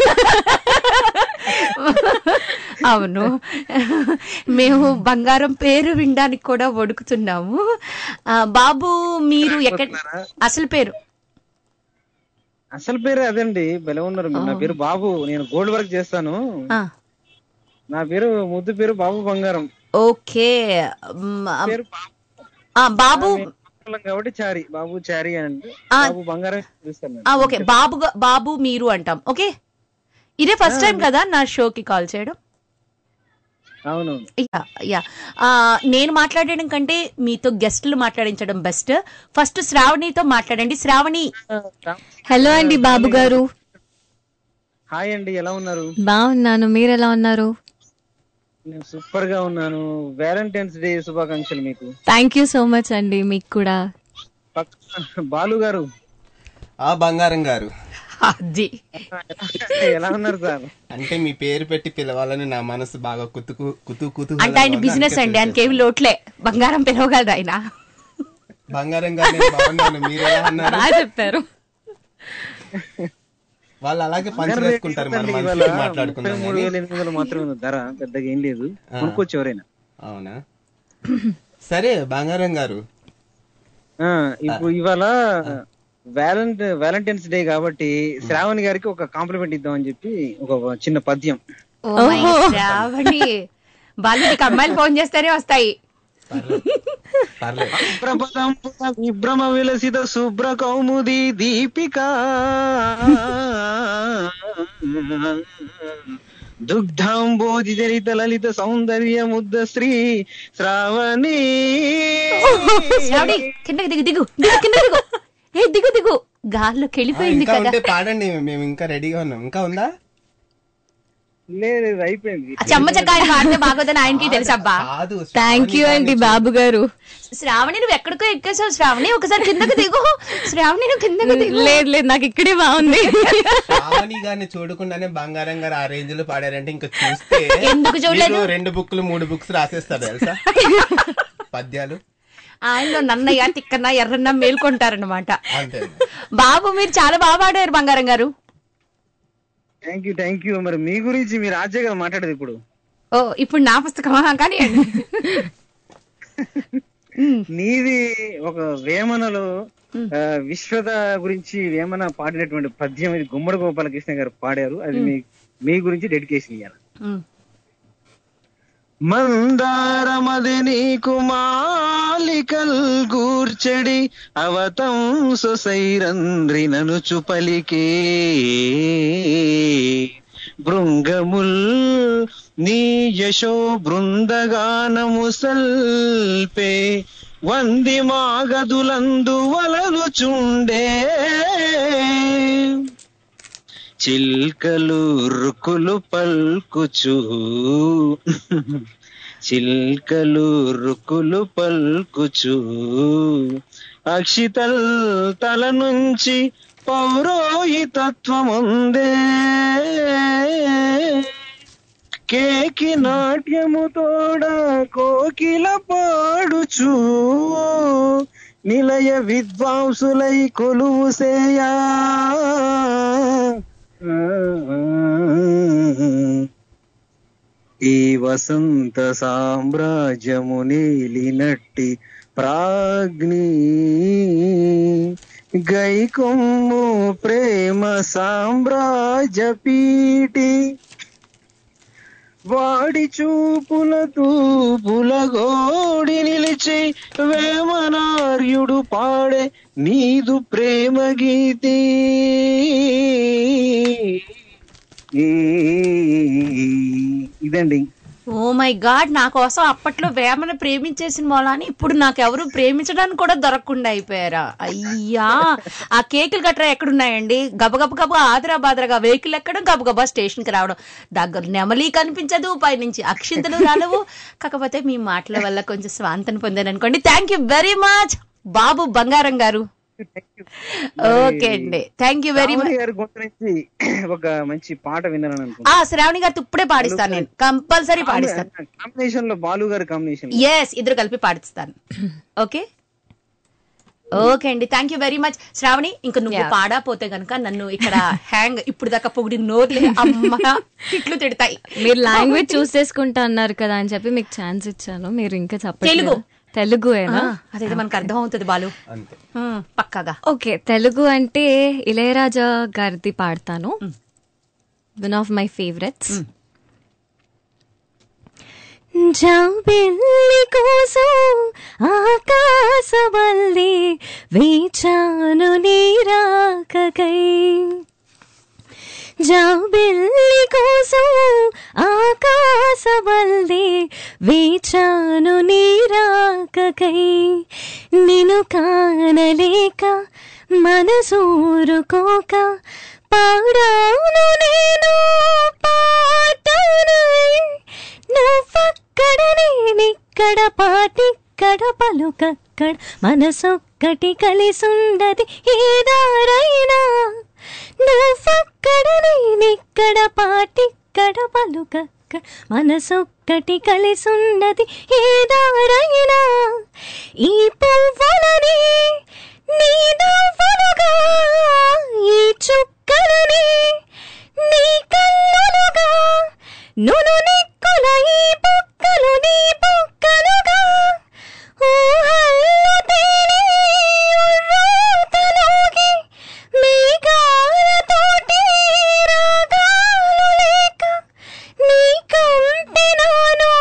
అవును మేము బంగారం పేరు వినడానికి కూడా వణుకుతున్నాము ఆ, బాబు మీరు ఎక్కడ అసలు పేరు అసలు పేరు అదండి భలే ఉన్నారు మీరు. నా పేరు బాబు నేను గోల్డ్ వర్క్ చేస్తాను ఆ, నా పేరు ముద్దు పేరు బాబు బంగారం ఓకే మ్, ఆ, పేరు బాబు ఆ, బాబు పిల్లం కాబట్టి చారి బాబు చారి అని అంటే ఆ. బాబు బంగారం అని పిలుస్తాను నేను. ఆ, ఓకే బాబు గా- బాబు మీరు అంటాం ఓకే ఇదే ఫస్ట్ టైం కదా నా షోకి కాల్ చేయడం అవునవును యా యా ఆ, నేను మాట్లాడడం కంటే మీతో గెస్ట్లు మాట్లాడించడం బెస్ట్ ఫస్ట్ శ్రావణితో మాట్లాడండి శ్రావణి హలో అండి బాబు గారు హాయ్ అండి ఎలా ఉన్నారు బాగున్నాను మీరు ఎలా ఉన్నారు నేను సూపర్ గా ఉన్నాను వ్యాలంటైన్స్ డే శుభాకాంక్షలు మీకు థ్యాంక్ యూ సో మచ్ అండి మీకు కూడా పక్క- బాలు గారు ఆ బంగారం గారు అది ఎలా ఉన్నారు సార్ అంటే మీ పేరు పెట్టి పిలవాలని నా మనసు బాగా కుతుకు కుతు కుతు అంటే ఆయన బిజినెస్ అండి ఆయనకేమి లోట్లే బంగారం పిలవగలదు ఆయన బంగారం గారు నేను బాగున్నాను మీరు ఎలా అన్నారు బాగా చెప్పారు వాళ్ళు అలాగే పంచి వేసుకుంటారు మన ఇవాళ మనసులో ముప్పై మాట్లాడుకుందాం మూడు అని. వేల ఎనిమిది వందలు మాత్రమే ఉంది ధర పెద్దగా ఏం లేదు కొనుక్కోవచ్చు ఎవరైనా అవునా సరే బంగారం గారు ఆ, ఇప్పుడు ఇవాళ వ్యాలంట వ్యాలంటైన్స్ డే కాబట్టి శ్రావణి గారికి ఒక కాంప్లిమెంట్ ఇద్దామని చెప్పి ఒక చిన్న పద్యం ఓ మై శ్రావణి వాళ్ళు నీకు అమ్మాయిలు ఫోన్ చేస్తేనే వస్తాయి పర్లేదు ప్రపదంబున విభ్రమ విలసిత శుభ్ర కౌముది దీపిక దుగ్ధాంబోధి చరిత లలిత సౌందర్య ముద్ద శ్రీ శ్రావణి శ్రావణి కిందకి దిగు దిగు దిగు కింద దిగు ఏ దిగు దిగు గాల్లోకి ఆ, వెళ్ళిపోయింది ఇంకా కదా ఉంటే పాడండి మేము ఇంకా రెడీగా ఉన్నాం ఇంకా ఉందా లేదు లేదు, అయిపోయింది చెమ్మ చెక్క ఆయన పాడితే బాగోదని ఆయనకి తెలుసబ్బా కాదు థ్యాంక్ యూ అండి బాబు గారు శ్రావణి నువ్వు ఎక్కడికో ఎక్కేసావు శ్రావణి ఒకసారి కిందకు దిగు శ్రావణి నువ్వు కిందకు దిగు లేదు లేదు నాకు ఇక్కడే బాగుంది శ్రావణి గారిని చూడకుండానే బంగారం గారు ఆ రేంజ్ లో పాడారంటే ఇంకా చూస్తే ఎందుకు చూడలేదు? మీరు రెండు బుక్లు మూడు బుక్స్ రాసేస్తారు తెలుసా పద్యాలు ఆయనలో నన్నయ్య తిక్కన్న ఎర్రన్న మేల్కొంటారనమాట అంతే బాబు మీరు చాలా బాగా పాడారు బంగారం గారు థ్యాంక్ యూ థ్యాంక్ యూ మరి మీ గురించి మీరు రాజ్య గారు మాట్లాడేది ఇప్పుడు ఓ ఇప్పుడు నా పుస్తకమా కానీ నీది ఒక వేమనలో ఆ, విశ్వత గురించి వేమన పాడినటువంటి పద్యం ఇది గుమ్మడి గోపాలకృష్ణ గారు పాడారు అది మీ మీ గురించి డెడికేషన్ ఇయ్యాలి మందారమది నీకు మాలికల్ గూర్చడి అవతం సొసైరంద్రి ననుచు పలికే భృంగముల్ నీ యశో బృందగానము సల్పే వంది మాగదులందు వలలు చుండే చిల్కలు రుకులు పల్కుచు చిల్కలు రుకులు పల్కుచు అక్షితల్ తల నుంచి పౌరోహితత్వముందే కేకి నాట్యము తోడ కోకిల పాడుచు నిలయ విద్వాంసులై కొలువు సేయా ఈ వసంత సామ్రాజ్యము నీలినట్టి ప్రాగ్ని గైకొమ్ము ప్రేమ సామ్రాజ్య పీటి వాడి చూపుల తూపుల గోడి నిలిచి వేమనార్యుడు పాడే నీదు ప్రేమ గీతి ఇదండి ఓ మై గాడ్ నా కోసం అప్పట్లో వేమన ప్రేమించేసిన మూలాన్ని ఇప్పుడు నాకెవరు ప్రేమించడానికి కూడా దొరకకుండా అయిపోయారా అయ్యా ఆ కేకులు గట్రా ఎక్కడున్నాయండి గబగబ గబ ఆదరా బాదరగా వెహికల్ ఎక్కడం గబగబా స్టేషన్ కి రావడం దగ్గర నెమలి కనిపించదు పైనుంచి అక్షింతలు రాలవు కాకపోతే మీ మాటల వల్ల కొంచెం స్వాంతన పొందాను అనుకోండి థ్యాంక్ యూ వెరీ మచ్ బాబు బంగారం గారు ఓకే అండి thank you very much Ravani గారి గొంతు నుంచి ఒక మంచి పాట విన్నాను ఆ అనుకుంటా శ్రావణి గారితో ఇప్పుడే పాడిస్తాను నేను కంపల్సరీ పాడిస్తాను కాంబినేషన్ లో బాలు గారి కాంబినేషన్ ఎస్ ఇద్దరు కలిపి పాడిస్తాను ఓకే ఓకే అండి thank you very much Shravani ఇంక నువ్వు Yeah. పాడాపోతే గనుక నన్ను ఇక్కడ హ్యాంగ్ ఇప్పుడు దాకా పొగిడి నోర్లే అమ్మ తిట్లు తిడతాయి మీరు లాంగ్వేజ్ చూస్ చేసుకుంటా అన్నారు కదా అని చెప్పి మీకు ఛాన్స్ ఇచ్చాను మీరు ఇంకా చెప్పలేదు తెలుగు. తెలుగుయేనా ఆ, అదైతే మనకు అర్థం అవుతుంది బాలు అంతే ఉమ్, పక్కాగా ఓకే తెలుగు అంటే ఇళయరాజా గారిది పాడతాను వన్ ఆఫ్ మై ఫేవరెట్స్ జాబిల్లి కోసం ఆకాశవల్లి వేచాను నీరాకకై జాబిల్లి కోసం ఆకాశవల్లి వేచాను నీరాకకై నిన్ను కానలేక మనసూరుకోక పాడాను నేను పాటనై నువ్వక్కడ నేనిక్కడ పాటిక్కడ పలుకక్కడ మనసొక్కటి కలిసుండది ఏదారైనా నువ్వక్కడ నేనిక్కడ పాటిక్కడ పలుకక్కడ మనసొక్కటి కలిసుండది ఏదారైనా ఈ పువ్వులని నీ నవ్వులుగా ఈ చుక్కలని నీ కన్నులుగా నును నిక్కుల ఈ బొక్కలు నీ బొక్కలుగా ఊహల్లో తేలి ఉర్రూతలోగి మేఘాలతోటి రాగాలు లేక నీ కంపినాను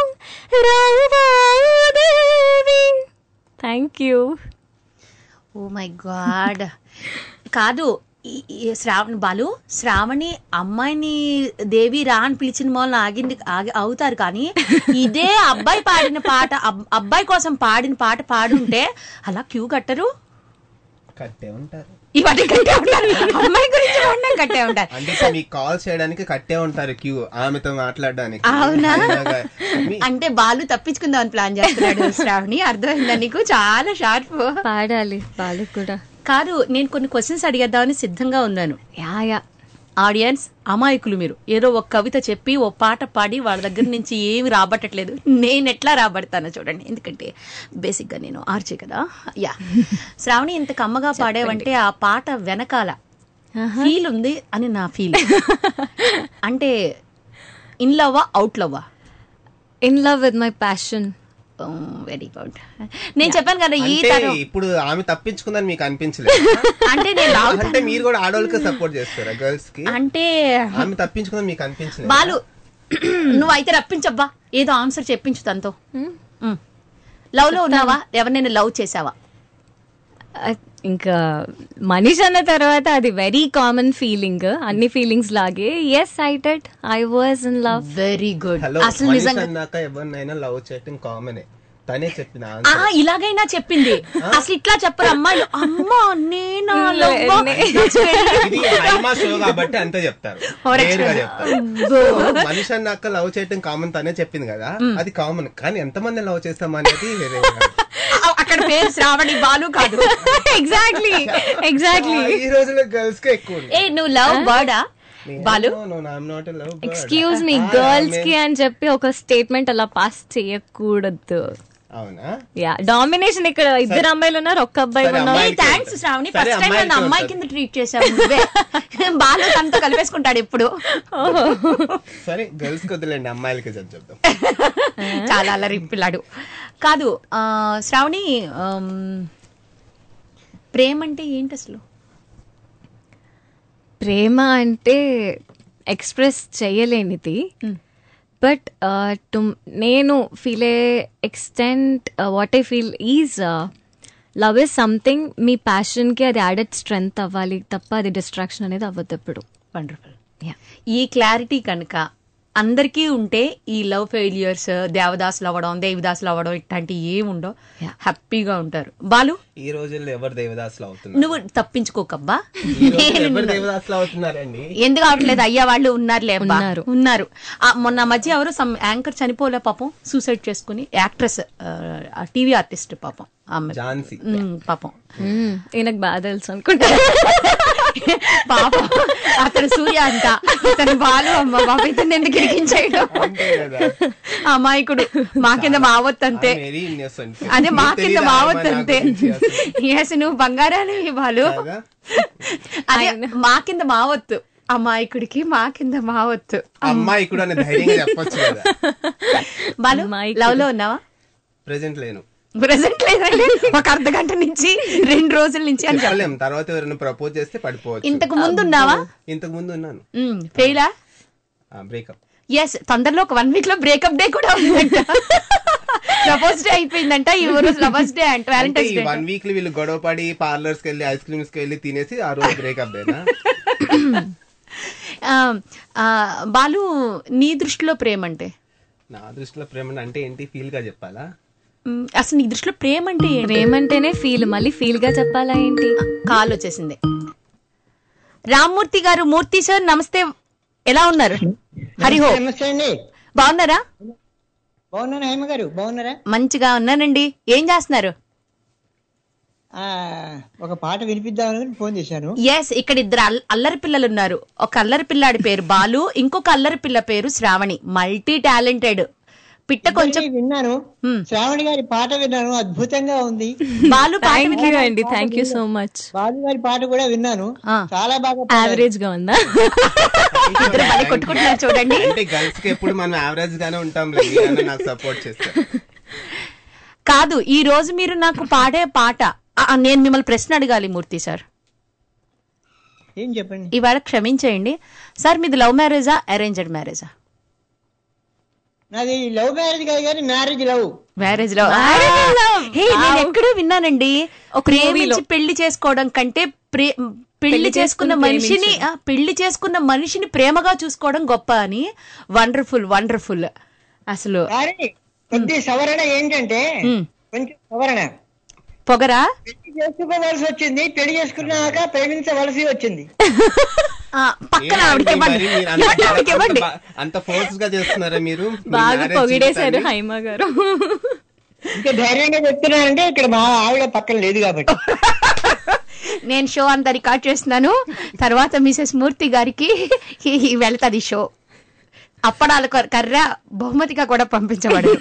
రావాదేవి thank you oh my god కాదు ఈ- ఈ శ్రావణి బాలు శ్రావణి అమ్మాయిని దేవి రా అని పిలిచిన మూలన ఆగింది ఆగి అవుతారు కానీ ఇదే అబ్బాయి పాడిన పాట అబ్- అబ్బాయి కోసం పాడిన పాట పాడుంటే అలా క్యూ కట్టరు కట్టే ఉంటారు ఇవన్నీ కట్టే ఉంటారు అమ్మాయి గురించి వాడినా కట్టే ఉంటారు అంటే ఇప్పుడు మీకు కాల్ చేయడానికి కట్టే ఉంటారు క్యూ ఆమెతో మాట్లాడడానికి అవునా అలాగా. మీ- అంటే బాలు తప్పించుకుందాం అని ప్లాన్ చేస్తున్నాడు శ్రావణి అర్థమైందా నీకు చాలా షార్ప్ పాడాలి వాళ్ళు కూడా కాదు నేను కొన్ని క్వశ్చన్స్ అడిగేద్దామని సిద్ధంగా ఉన్నాను యా యా ఆడియన్స్ అమాయకులు మీరు ఏదో ఒక కవిత చెప్పి ఓ పాట పాడి వాళ్ళ దగ్గర నుంచి ఏమి రాబట్టట్లేదు నేను ఎట్లా రాబడతానో చూడండి ఎందుకంటే బేసిక్గా నేను ఆర్చే కదా యా శ్రావణి ఇంత కమ్మగా పాడేవంటే ఆ పాట వెనకాల ఫీల్ ఉంది అని నా ఫీల్ అంటే ఇన్ లవ్వా అవుట్ లవ్వా in love with my passion very good నేను చెప్పాను కదా ఈ అంటే తరం ఇప్పుడు ఆమె తప్పించుకుందని మీకు అనిపించలేదు అంటే నేను లాగుతాను. అంటే మీరు కూడా ఆడవాళ్ళకి సపోర్ట్ చేస్తారా గర్ల్స్ కి అంటే ఆమె తప్పించుకుందని మీకు అనిపించలేదు బాలు నువ్వు అయితే రప్పించబ్బా ఏదో ఆన్సర్ చెప్పించు తనతో లవ్ లో ఉన్నావా ఎవరినైనా లవ్ చేసావా ఇంకా మనిషి అన్న తర్వాత అది వెరీ కామన్ ఫీలింగ్ అన్ని ఫీలింగ్స్ లాగే yes I did I was in love very good hello అసలు మనిషి నిజంగా అన్నాక ఎవరినైనా లవ్ చేయటం కామనే తనే చెప్పిన ఆ ఆన్సర్ ఇలాగైనా చెప్పింది అసలు ఇట్లా చెప్పరు అమ్మాయిలు అమ్మా నేనా లవ్ ఇది హైమా షో కాబట్టి అంతే చెప్తారు నేరుగా చెప్తారు So, మనిషి అన్నాక లవ్ చేయటం కామన్ తనే చెప్పింది కదా అది కామన్ కానీ ఎంతమంది లవ్ చేస్తాం అనేది వేరే విషయం. అక్కడ పేరు శ్రావణి బాలు కాదు ఎగ్జాక్ట్లీ ఎగ్జాక్ట్లీ ఆ, ఈ రోజుల్లో గర్ల్స్ కి ఎక్కువ ఉంది. ఏ నువ్వు లవ్ బర్డా Balu No, no, no, I'm not a love bird. Excuse me Ah, girls I కి mean- అని చెప్పి ఒక స్టేట్మెంట్ అలా పాస్ చేయకూడదు అవునా యా డామినేషన్ ఇక్కడ ఇద్దరు అమ్మాయిలు ఉన్నారు ఒక్క అబ్బాయి సరే, ఉన్నారు అమ్మాయికి థ్యాంక్స్ శ్రావణి సరే, ఫస్ట్ టైం నన్ను అమ్మాయికి అమ్మాయి ఉంటుంది. కింద ట్రీట్ చేసావు నువ్వే బాలు తనతో కలిపేసుకుంటాడు ఇప్పుడు సరే గర్ల్స్ కి వదిలేండి అమ్మాయిలకి జడ్జ్ చెప్దాం చాలా అల్లరి పిల్లాడు కాదు ఆ, శ్రావణి ఆమ్, ప్రేమ అంటే ఏంటి అసలు ప్రేమ అంటే ఎక్స్ప్రెస్ చేయలేనిది బట్ టు నేను feel a extent what I feel is love is something మీ ప్యాషన్కి అది యాడెడ్ స్ట్రెంగ్త్ అవ్వాలి తప్ప అది డిస్ట్రాక్షన్ అనేది అవ్వదు ఎప్పుడు వండర్ఫుల్ ఈ క్లారిటీ కనుక అందరికీ ఉంటే ఈ లవ్ ఫెయిలియర్స్ దేవదాసులు అవ్వడం దేవిదాసులు అవ్వడం ఇట్లాంటి ఏమి ఉండవు హ్యాపీగా ఉంటారు బాలు ఈ రోజుల్లో ఎవరు దేవదాసులు అవుతున్నారు నువ్వు తప్పించుకోకబ్బా ఈ రోజుల్లో ఎవరు దేవదాసులు అవుతున్నారండి ఎందుకు అవట్లేదు అయ్యా వాళ్ళు ఉన్నారులే అబ్బా. ఉన్నారు. ఉన్నారు ఆ, మొన్న మధ్య ఎవరు సమ్ యాంకర్ చనిపోలే పాపం సూసైడ్ చేసుకుని యాక్ట్రెస్ టీవీ ఆర్టిస్ట్ పాపం ఆమె ఝాన్సీ ఉమ్, పాపం మ్మ్. ఈయనకు బాగా తెలుసు అనుకుంటా పాపం అతను సూర్య అంట ఇతను బాలు అమ్మ బాబు ఇతను ఎందుకు ఇరికించాడు అంతే కదా అమాయకుడు మా కింద మావత్ అంతే వెరీ ఇన్నోసెంట్ అదే మా కింద మావత్ అంతే ఎస్ నువ్వు బంగారాని బాలు అదే మా కింద మావత్తు అమాయకుడికి మా కింద మావత్తు అమ్మాయి కూడా అని ధైర్యంగా చెప్పొచ్చు కదా బాలు అమాయకుడు. లవ్ లో ఉన్నావా ప్రెసెంట్ లేను ప్రెసెంట్ లేదండి ఒక అర్ధ గంట నుంచి రెండు రోజుల నుంచి అని చెప్పలేం చెప్పలేం తర్వాత ఎవరైనా ప్రపోజ్ చేస్తే పడిపోవచ్చు ఇంతకు ముందు ఉన్నావా ఇంతకు ముందు ఉన్నాను ఫెయిలా బ్రేకప్ ఎస్ తొందరలో ఒక వన్ వీక్ లో బ్రేకప్ డే కూడా ఉందంట లవర్స్ డే అయిపోయిందంట ఈ రోజు లవర్స్ డే అంట అంటే వ్యాలంటైన్స్ ఈ డే వన్ వీక్ వీళ్ళు గొడవ పడి పార్లర్స్ కి వెళ్ళి ఐస్ క్రీమ్స్ కి వెళ్ళి తినేసి ఆ రోజు బ్రేకప్ డేనా బాలు నీ దృష్టిలో ప్రేమ అంటే నా దృష్టిలో ప్రేమ అంటే ఏంటి ఫీల్ గా చెప్పాలా మ్, అసలు నీ దృష్టిలో ప్రేమ అంటే ఏంటి ప్రేమ అంటేనే ఫీల్ మళ్ళీ ఫీల్ గా చెప్పాలా ఏంటి కాల్ వచ్చేసింది రామ్మూర్తి గారు మూర్తి సార్ నమస్తే ఎలా ఉన్నారు హరిహో నమస్తే అండి బాగున్నారా బాగున్నాను హేమ గారు బాగున్నారా మంచిగా ఉన్నానండి ఏం చేస్తున్నారు ఆ, ఒక పాట వినిపిద్దామని ఫోన్ చేశాను ఎస్ ఇక్కడ ఇద్దరు అల్- అల్లరి పిల్లలు ఉన్నారు ఒక అల్లరి పిల్లాడి పేరు బాలు ఇంకొక అల్లరి పిల్ల పేరు శ్రావణి మల్టీ టాలెంటెడ్ పిట్ట కొంచెం ఇద్దరిని విన్నాను శ్రావణి గారి పాట విన్నాను అద్భుతంగా ఉంది బాలు పాట థ్యాంక్ యూ విన్నారా? అండి thank you so much Balu గారి పాట కూడా విన్నాను ఆ. చాలా బాగా పాడారు. యావరేజ్ గా ఉందా ఇద్దరు భలే కొట్టుకుంటున్నారు చూడండి అంటే గర్ల్స్ కి ఎప్పుడు మనం యావరేజ్ గానే ఉంటాం లేదు నాకు సపోర్ట్ చేస్తారు కాదు ఈ రోజు మీరు నాకు పాడే పాట ఆ, ఆ, నేను మిమ్మల్ని ప్రశ్న అడగాలి మూర్తి సార్ ఏం చెప్పండి ఇవాళ క్షమించేయండి సార్ మీది లవ్ మ్యారేజా అరేంజ్డ్ మ్యారేజా నాది లవ్ మ్యారేజ్ కాదు కానీ మ్యారేజ్ లవ్ మ్యారేజ్ లో హే, నేను ఎక్కడో విన్నానండి ప్రేమించి పెళ్లి చేసుకోవడం కంటే ప్రే- పెళ్లి చేసుకున్న మనిషిని ఆ, పెళ్లి చేసుకున్న మనిషిని ప్రేమగా చూసుకోవడం గొప్ప అని వండర్ఫుల్ వండర్ఫుల్ అసలు కానీ కొద్ది సవరణ ఏంటంటే ఉమ్, కొంచెం సవరణ పొగరా పెళ్లి చేసుకోవలసి వచ్చింది పెళ్లి చేసుకున్నాక ప్రేమించవలసి వచ్చింది పక్కన ఏంటి ఆవిడకి ఇవ్వండి. మరి మీరు అంత- ఇవ్వండి, ఆవిడకి ఇవ్వండి. అంత- అంత ఫోర్స్ గా చేస్తున్నారా మీరు మీ బాగా marriage పొగిడేశారు జీవితాన్ని? హైమా గారు ఇంకా ధైర్యంగా చెప్తున్నానంటే ఇక్కడ మా ఆవిడ పక్కన లేదు కాబట్టి నేను షో అంతా రికార్డ్ చేస్తున్నాను తర్వాత మిసెస్ మూర్తి గారికి వెళ్తాది షో అప్పడాల కర్- కర్ర బహుమతిగా కూడా పంపించబడదు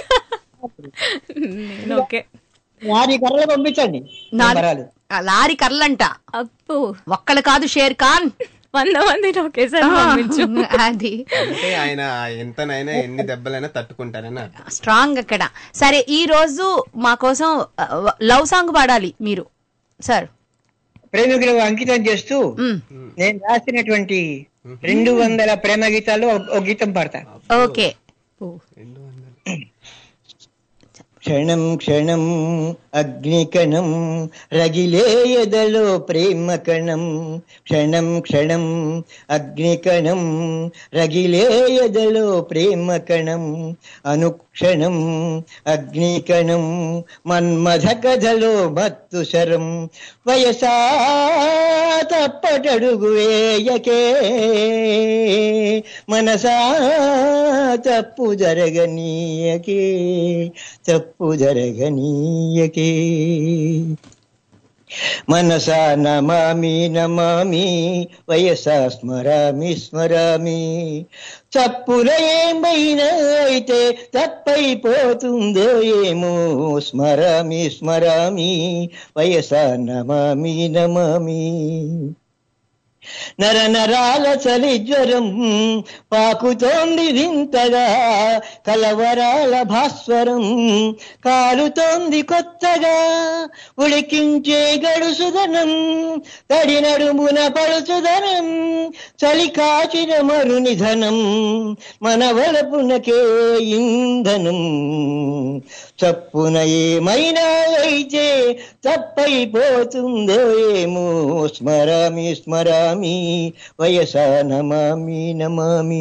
ఓకే వారి కర్రలు పంపించండి నా- పర్వాలేదు. ఆ లారీ కర్రలంట అప్పు ఒక్కళ్ళు కాదు షేర్ ఖాన్ వంద మందిని ఒకేసారి ఆ, పంపించు అది అంటే ఆయన ఎంతనైనా ఎన్ని దెబ్బలైనా తట్టుకుంటారని అర్థం. స్ట్రాంగ్ అక్కడ సరే ఈ రోజు మా కోసం లవ్ సాంగ్ పాడాలి మీరు సార్ ప్రేమికులకు అంకితం చేస్తూ నేను రాసినటువంటి రెండు వందల ప్రేమ గీతాల్లో ఒక- ఒక గీతం పాడతా ఓకే క్షణం క్షణం అగ్నికణం రగిలే ఎదలో ప్రేమ కణం క్షణం క్షణం అగ్నికణం రగిలే ఎదలో ప్రేమ కణం అనుక్షణం అగ్నికణం మన్మథ కథలో మత్తు శరం వయసా తప్పటడుగు వేయకే మనసా తప్పు జరగనీయకే తప్పు జరగనీయకే మనసా నమామి నమామి వయసా స్మరామి స్మరామి తప్పుల ఏమైనా అయితే తప్పైపోతుందో ఏమో స్మరామి స్మరామి వయసా నమామి నమామి నర నరాల చలి జ్వరం పాకుతోంది వింతగా కలవరాల భాస్వరం కాలుతోంది కొత్తగా ఉడికించే గడుసుదనం తడి నడుమున పడుచుదనం చలి కాచిన మరు నిధనం మన వలపునకే ఇంధనం చప్పున ఏమైనా అయితే తప్పైపోతుందో ఏమో స్మరామి స్మరామి వయసా నమామి నమామి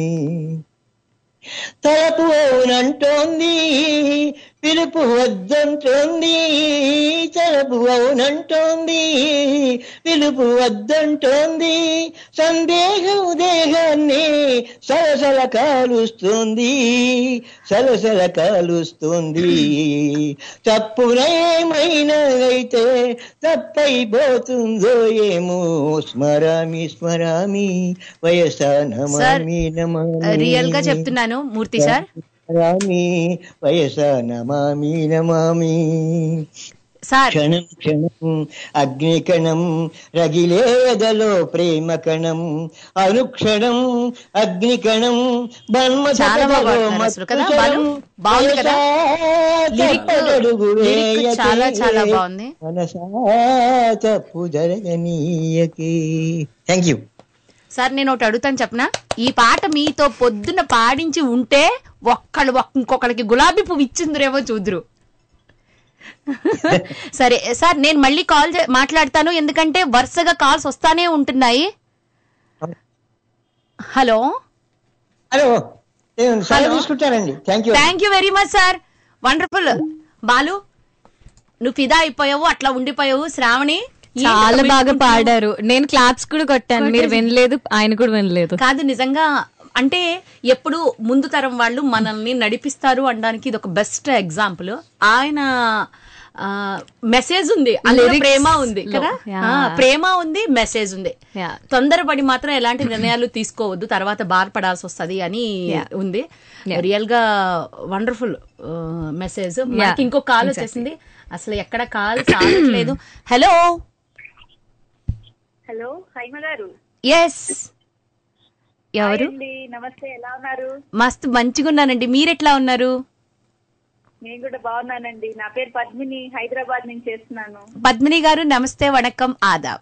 తలపు అవునంటోంది పిలుపు వద్దంటోంది తలపు అవునంటోంది పిలుపు వద్దంటోంది సందేహం దేహాన్ని సలసల కాలుస్తోంది సలసల కాలుస్తోంది తప్పునేమైనా అయితే తప్పైపోతుందో ఏమో స్మరామి స్మరామి వయసా నమామి నమామి రియల్ గా చెప్తున్నాను మూర్తి సార్ నమామి వయసా నమామి నమామి సార్ క్షణం క్షణం అగ్నికణం రగిలేదలో ప్రేమ కణం అనుక్షణం అగ్నికణం చాలా బాగా పాడుతున్నారు అసలు కదా బాలు బాగుంది కదా లిరిక్ లిరిక్ చాలా చాలా బాగుంది మనసా తప్పు జరగనీయకి థ్యాంక్ యూ సార్ నేను ఒకటి అడుగుతాను చెప్పనా ఈ పాట మీతో పొద్దున పాడించి ఉంటే ఒక్కళ్ళు ఒక్- ఇంకొకళ్ళకి గులాబీ పువ్వు ఇచ్చిందిరేమో చూదురు సరే సార్ నేను మళ్ళీ కాల్ చే- మాట్లాడతాను ఎందుకంటే వరుసగా కాల్స్ వస్తానే ఉంటున్నాయి హలో హలో నేను సెలవు తీసుకుంటానండి thank you thank you very much sir wonderful Balu నువ్వు ఫిదా అయిపోయావు అట్లా ఉండిపోయావు శ్రావణి చాలా ఏంటి బాగా అట్లా పాడారు నేను క్లాప్స్ కూడా కొట్టాను మీరు వినలేదు ఆయన కూడా వినలేదు కాదు నిజంగా అంటే ఎప్పుడు ముందు తరం వాళ్ళు మనల్ని నడిపిస్తారు అనడానికి ఇది ఒక బెస్ట్ ఎగ్జాంపుల్ ఆయన మెసేజ్ ఉంది అందులో Lyrics ప్రేమ ఉంది లో, కదా yeah. ఆ, ప్రేమ ఉంది మెసేజ్ ఉంది Yeah. తొందరపడి మాత్రం ఎలాంటి నిర్ణయాలు తీసుకోవద్దు తర్వాత బాధపడాల్సి వస్తది అని Yeah. ఉంది Yeah. రియల్ గా వండర్ఫుల్ మెసేజ్ మనకి ఇంకో కాల్ వచ్చేసింది అసలు ఎక్కడ కాల్ సాగట్లేదు హలో హలో హైమ గారు ఎస్ ఎవరు హాయ్ అండి నమస్తే ఎలా ఉన్నారు మస్తు మంచిగా ఉన్నానండి మీరెట్లా ఉన్నారు నేను కూడా బాగున్నానండి నా పేరు పద్మిని హైదరాబాద్ నుంచి చేస్తున్నాను పద్మిని గారు నమస్తే వణకం ఆదాబ్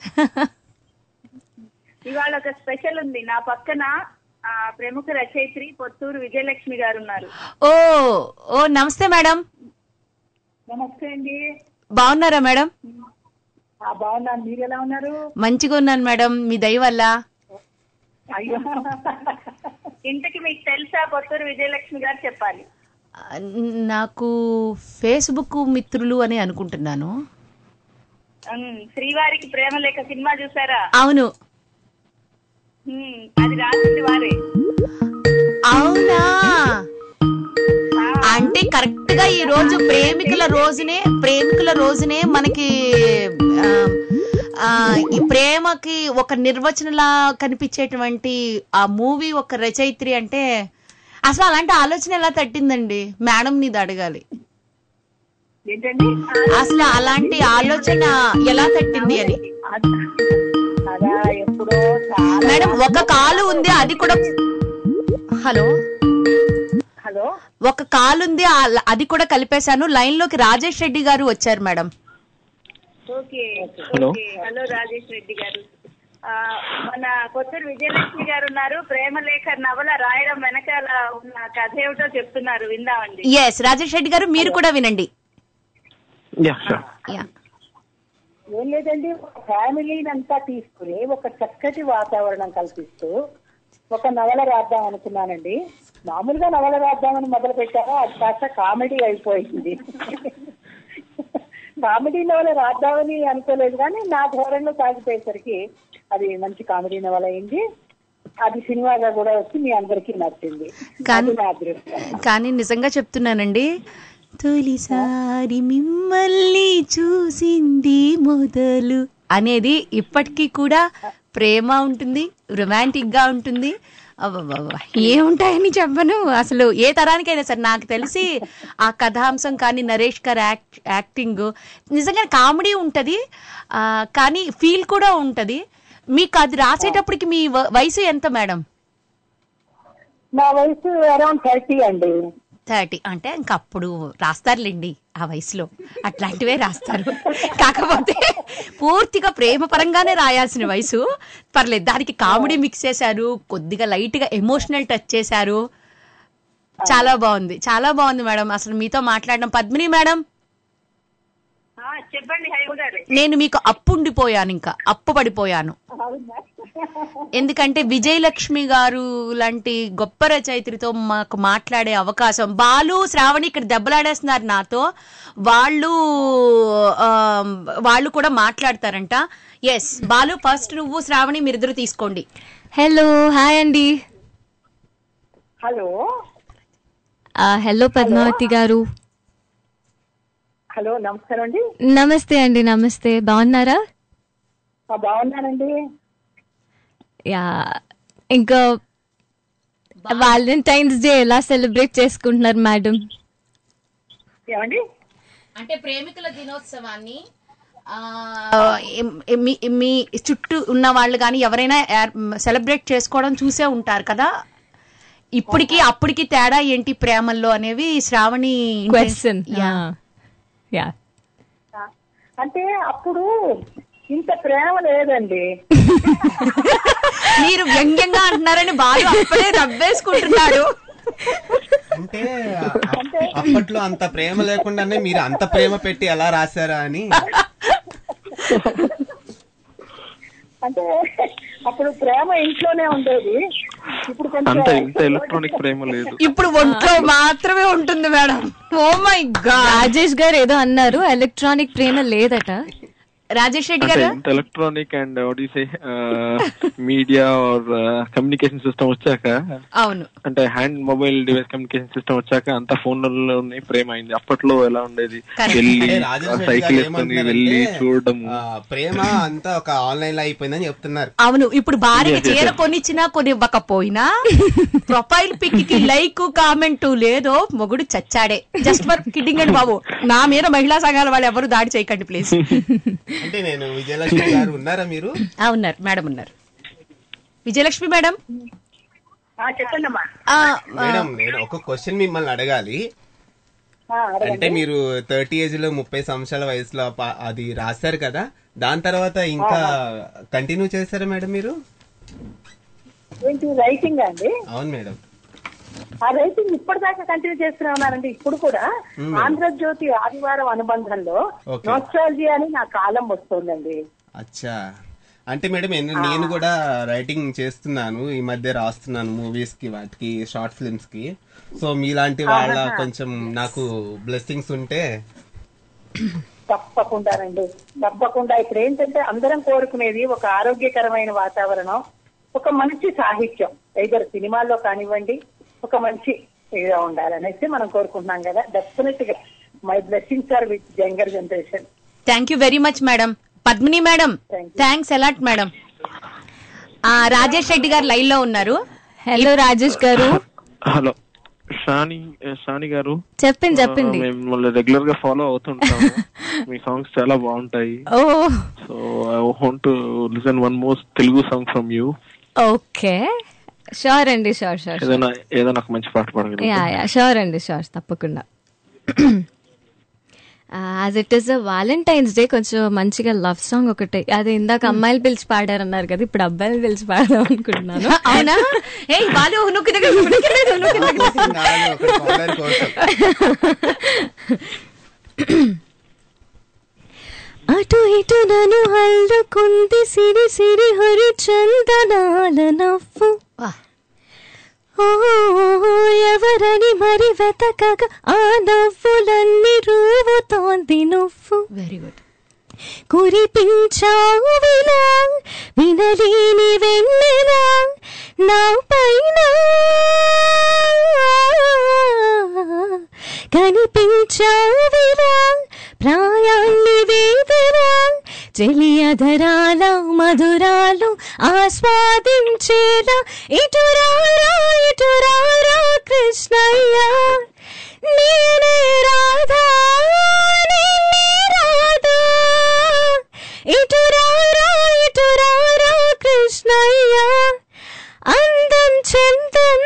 ఇవాళ ఒక స్పెషల్ ఉంది నా పక్కన ఆ, ప్రముఖ రచయిత్రి పొత్తూరు విజయలక్ష్మి గారు ఉన్నారు ఓ ఓ నమస్తే మేడం నమస్తే అండి బాగున్నారా మేడం ఆ, బాగున్నాను మీరు ఎలా ఉన్నారు మంచిగా ఉన్నాను మేడం మీ దయ వల్ల అయ్యో ఇంతకి మీకు తెలుసా పొత్తూరు విజయలక్ష్మి గారు చెప్పాలి ఆ, నాకు ఫేస్బుక్ మిత్రులు అని అనుకుంటున్నాను ఉమ్, శ్రీవారికి ప్రేమ లేఖ సినిమా చూసారా అవును ఉమ్, అది రాసింది వారే అవునా అంటే కరెక్ట్ గా ఈ రోజు ప్రేమికుల రోజునే ప్రేమికుల రోజునే మనకి ఆ, ఆ, ఈ ప్రేమకి ఒక నిర్వచనలా కనిపించేటువంటి ఆ మూవీ ఒక రచయిత్రి అంటే అసలు అలాంటి ఆలోచన ఎలా తట్టిందండి మేడం నీది అడగాలి ఏంటండి అసలు అలాంటి ఆలోచన ఎలా తట్టింది అని అదా ఎప్పుడో చాలా మేడం ఒక కాలు ఉంది అది కూడా హలో హలో ఒక కాలు ఉంది ఆ- అది కూడా కలిపేశాను లైన్ లోకి రాజేష్ రెడ్డి గారు వచ్చారు madam okay hello. Okay hello Rajesh Reddy గారు ఆ, మన కొత్తూరు విజయలక్ష్మి గారు ఉన్నారు ప్రేమ లేఖ నవల రాయడం వెనకాల ఉన్న కథ ఏమిటో చెప్తున్నారు విందామండి ఎస్ రాజేష్ రెడ్డి గారు మీరు కూడా వినండి యా షూర్ యా ఏం లేదండి ఒక ఫ్యామిలీని అంతా తీసుకుని ఒక చక్కటి వాతావరణం కల్పిస్తూ ఒక నవల రాద్దాం అనుకున్నానండి మామూలుగా నవల రాద్దామని మొదలు పెట్టారా అది కాస్త కామెడీ అయిపోయింది కామెడీ నవల రాద్దామని అనుకోలేదు కానీ నా ధోరణిలో సాగిపోయేసరికి అది మంచి కామెడీ నవల అయింది అది సినిమాగా కూడా వచ్చి మీ అందరికీ నచ్చింది కానీ- అది నా అదృష్టం కానీ నిజంగా చెప్తున్నానండి తొలిసారి మిమ్మల్ని చూసింది మొదలు అనేది ఇప్పటికీ కూడా ప్రేమ ఉంటుంది రొమాంటిక్ గా ఉంటుంది అబ్బబ్బబ్బా, ఏముంటాయని చెప్పను అసలు ఏ తరానికైనా సరే నాకు తెలిసి ఆ కథాంశం కానీ నరేష్ గారు యాక్ట్ యాక్టింగ్ నిజంగా కామెడీ ఉంటది ఆ, కానీ ఫీల్ కూడా ఉంటది మీకు అది రాసేటప్పటికి మీ వ- వయసు ఎంత మేడం నా వయసు అరౌండ్ థర్టీ అండి థర్టీ అంటే ఇంకప్పుడు రాస్తారులేండి ఆ వయసులో అట్లాంటివే రాస్తారు కాకపోతే పూర్తిగా ప్రేమ పరంగానే రాయాల్సిన వయసు పర్లేదు దానికి కామెడీ మిక్స్ చేశారు కొద్దిగా లైట్ గా ఎమోషనల్ టచ్ చేశారు చాలా బాగుంది చాలా బాగుంది మేడం అసలు మీతో మాట్లాడడం పద్మిని మేడం ఆ, చెప్పండి హైమ గారు నేను మీకు అప్పు ఉండిపోయాను ఇంకా అప్పు పడిపోయాను ఎందుకంటే విజయలక్ష్మి గారు లాంటి గొప్ప రచయిత్రితో మాకు మాట్లాడే అవకాశం బాలు శ్రావణి ఇక్కడ దెబ్బలాడేస్తున్నారు నాతో వాళ్ళు ఆ, వాళ్ళు కూడా మాట్లాడతారంట ఎస్ బాలు ఫస్ట్ నువ్వు శ్రావణి మీరిద్దరు తీసుకోండి హలో హాయ్ అండి హలో హలో పద్మావతి గారు హలో నమస్కారం అండి నమస్తే అండి నమస్తే బాగున్నారా ఆ, బాగున్నానండి యా ఇంకా వాలంటైన్స్ డే ఎలా సెలబ్రేట్ చేసుకుంటున్నారు మేడం ఏమండి అంటే ప్రేమికుల దినోత్సవాన్ని మీ మీ చుట్టూ ఉన్న వాళ్ళు కానీ ఎవరైనా సెలబ్రేట్ చేసుకోవడం చూసే ఉంటారు కదా ఇప్పటికి అప్పటికి తేడా ఏంటి ప్రేమల్లో అనేవి శ్రావణి క్వశ్చన్ యా అంటే అప్పుడు ఇంత ప్రేమ లేదండి మీరు వ్యంగ్యంగా అంటున్నారని బాలు అప్పుడే నవ్వేసుకుంటున్నాడు అంటే అప్- అప్పట్లో అంత ప్రేమ లేకుండానే మీరు అంత ప్రేమ పెట్టి ఎలా రాశారా అని అంటే అప్పుడు ప్రేమ ఇంట్లోనే ఉండేది ఇప్పుడు అంత కొంచెం ఇంత ఎలక్ట్రానిక్ ప్రేమ లేదు ఇప్పుడు ఒంట్లో మాత్రమే ఉంటుంది madam oh my god Rajesh గారు ఏదో అన్నారు ఎలక్ట్రానిక్ ప్రేమ లేదట రాజేష్ రెడ్డి అంటే గారు ఇంత electronic and say media or communication system వచ్చాక అవును అంటే hand mobile device communication system వచ్చాక అంత ఫోన్లలోనే ప్రేమ అయింది అప్పట్లో ఎలా ఉండేది వెళ్ళి అంటే రాజేష్ రెడ్డి సైకిల్ గారు వేసుకొని ఏమంటున్నారంటే, వెళ్ళి చూడడం ఆ, ప్రేమ అంతా ఒక ఆన్లైన్ లో అయిపోయిందని చెప్తున్నారు అవును ఇప్పుడు భార్య Yes, yes, చీర yes. కొనిచ్చినా కొనివ్వకపోయినా ప్రొఫైల్ పిక్ కి లైక్ కామెంట్ లేదో మొగుడు చచ్చాడే జస్ట్ ఫర్ కిడ్డింగ్ అండి బాబు నా మీద మహిళా సంఘాల వాళ్ళు ఎవరు దాడి చేయకండి ప్లీజ్ అంటే నేను విజయలక్ష్మి గారు ఉన్నారా మీరు ఉన్నారు మేడం ఉన్నారు విజయలక్ష్మి మేడం ఆ, చెప్పండి అమ్మా ఆ, మేడం నేను ఒక క్వశ్చన్ మిమ్మల్ని అడగాలి ఆ, అడగండి. అంటే మీరు థర్టీ ఏజ్ లో ముప్పై సంవత్సరాల వయసులో ప- అది రాశారు కదా దాని తర్వాత ఇంకా కంటిన్యూ చేశారా మేడం మీరు ఏంటి రైటింగ్ అండి అవును మేడం ఆ రైటింగ్ ఇప్పటిదాకా కంటిన్యూ చేస్తూనే ఉన్నానండి ఇప్పుడు కూడా Hmm. ఆంధ్రజ్యోతి ఆదివారం అనుబంధంలో Okay. నోస్టాలజీ అని నా కాలం వస్తుందండి అచ్చా అంటే మేడం ఎన్ని- నేను కూడా రైటింగ్ చేస్తున్నాను ఈ మధ్య రాస్తున్నాను మూవీస్ కి వాటికి షార్ట్ ఫిల్మ్స్ కి సో మీలాంటి వాళ్ళ ఆహాహా. కొంచెం నాకు బ్లెస్సింగ్స్ ఉంటే తప్పకుండానండి తప్పకుండా ఇప్పుడు ఏంటంటే అందరం కోరుకునేది ఒక ఆరోగ్యకరమైన వాతావరణం ఒక మంచి సాహిత్యం ఇద్దరు సినిమాల్లో కానివ్వండి ఒక మంచి ఇదిగా ఉండాలనేసి మనం కోరుకుంటున్నాం కదా డెఫినెట్ గా my blessings are with younger generation thank you very much madam Padmini madam thanks a lot madam ఆ, రాజేష్ రెడ్డి గారు లైన్ లో ఉన్నారు హలో రాజేష్ గారు హలో షాని షాని గారు చెప్పండి, చెప్పండి. ఆ, మేము మిమ్మల్ని రెగ్యులర్ గా ఫాలో అవుతుంటాము మీ సాంగ్స్ చాలా బాగుంటాయి oh so I want to listen one more Telugu song from you okay sure అండి షూర్ షూర్ ఏదైనా ఏదైనా ఒక మంచి పాట యా పాడగలరు యా షూర్ అండి షూర్ తప్పకుండా as it is valentine's day కొంచెం మంచిగా లవ్ సాంగ్ ఒకటి అది ఇందాక అమ్మాయిలు పిలిచి పాడారన్నారు కదా ఇప్పుడు అబ్బాయిలు పిలిచి పాడదాం అనుకుంటున్నాను అవునా ఏ వాళ్ళు నువ్వు దగ్గర ఉనికిలేదు, నువ్వు కిందకి రా. అటు ఇటు నన్ను హల్లుకుంది సిరి సిరి హరి చందనాల నవ్వు ఓ ఎవరని మరి వెతకగా ఆ నవ్వులన్నీ రూవుతోంది నువ్వు వెరీ గుడ్ కురిపించావు విలా వినలేని వెన్నెలా నా పైన కనిపించావు విలా ప్రాయాన్ని వేదరా చెలియధరాల మధురాలు ఆస్వాదించేలా ఇటురారా ఇటురారా కృష్ణయ్య నేనే రాధా నేనే రాధా ఇటురారా ఇటురారా కృష్ణయ్య అందం చందం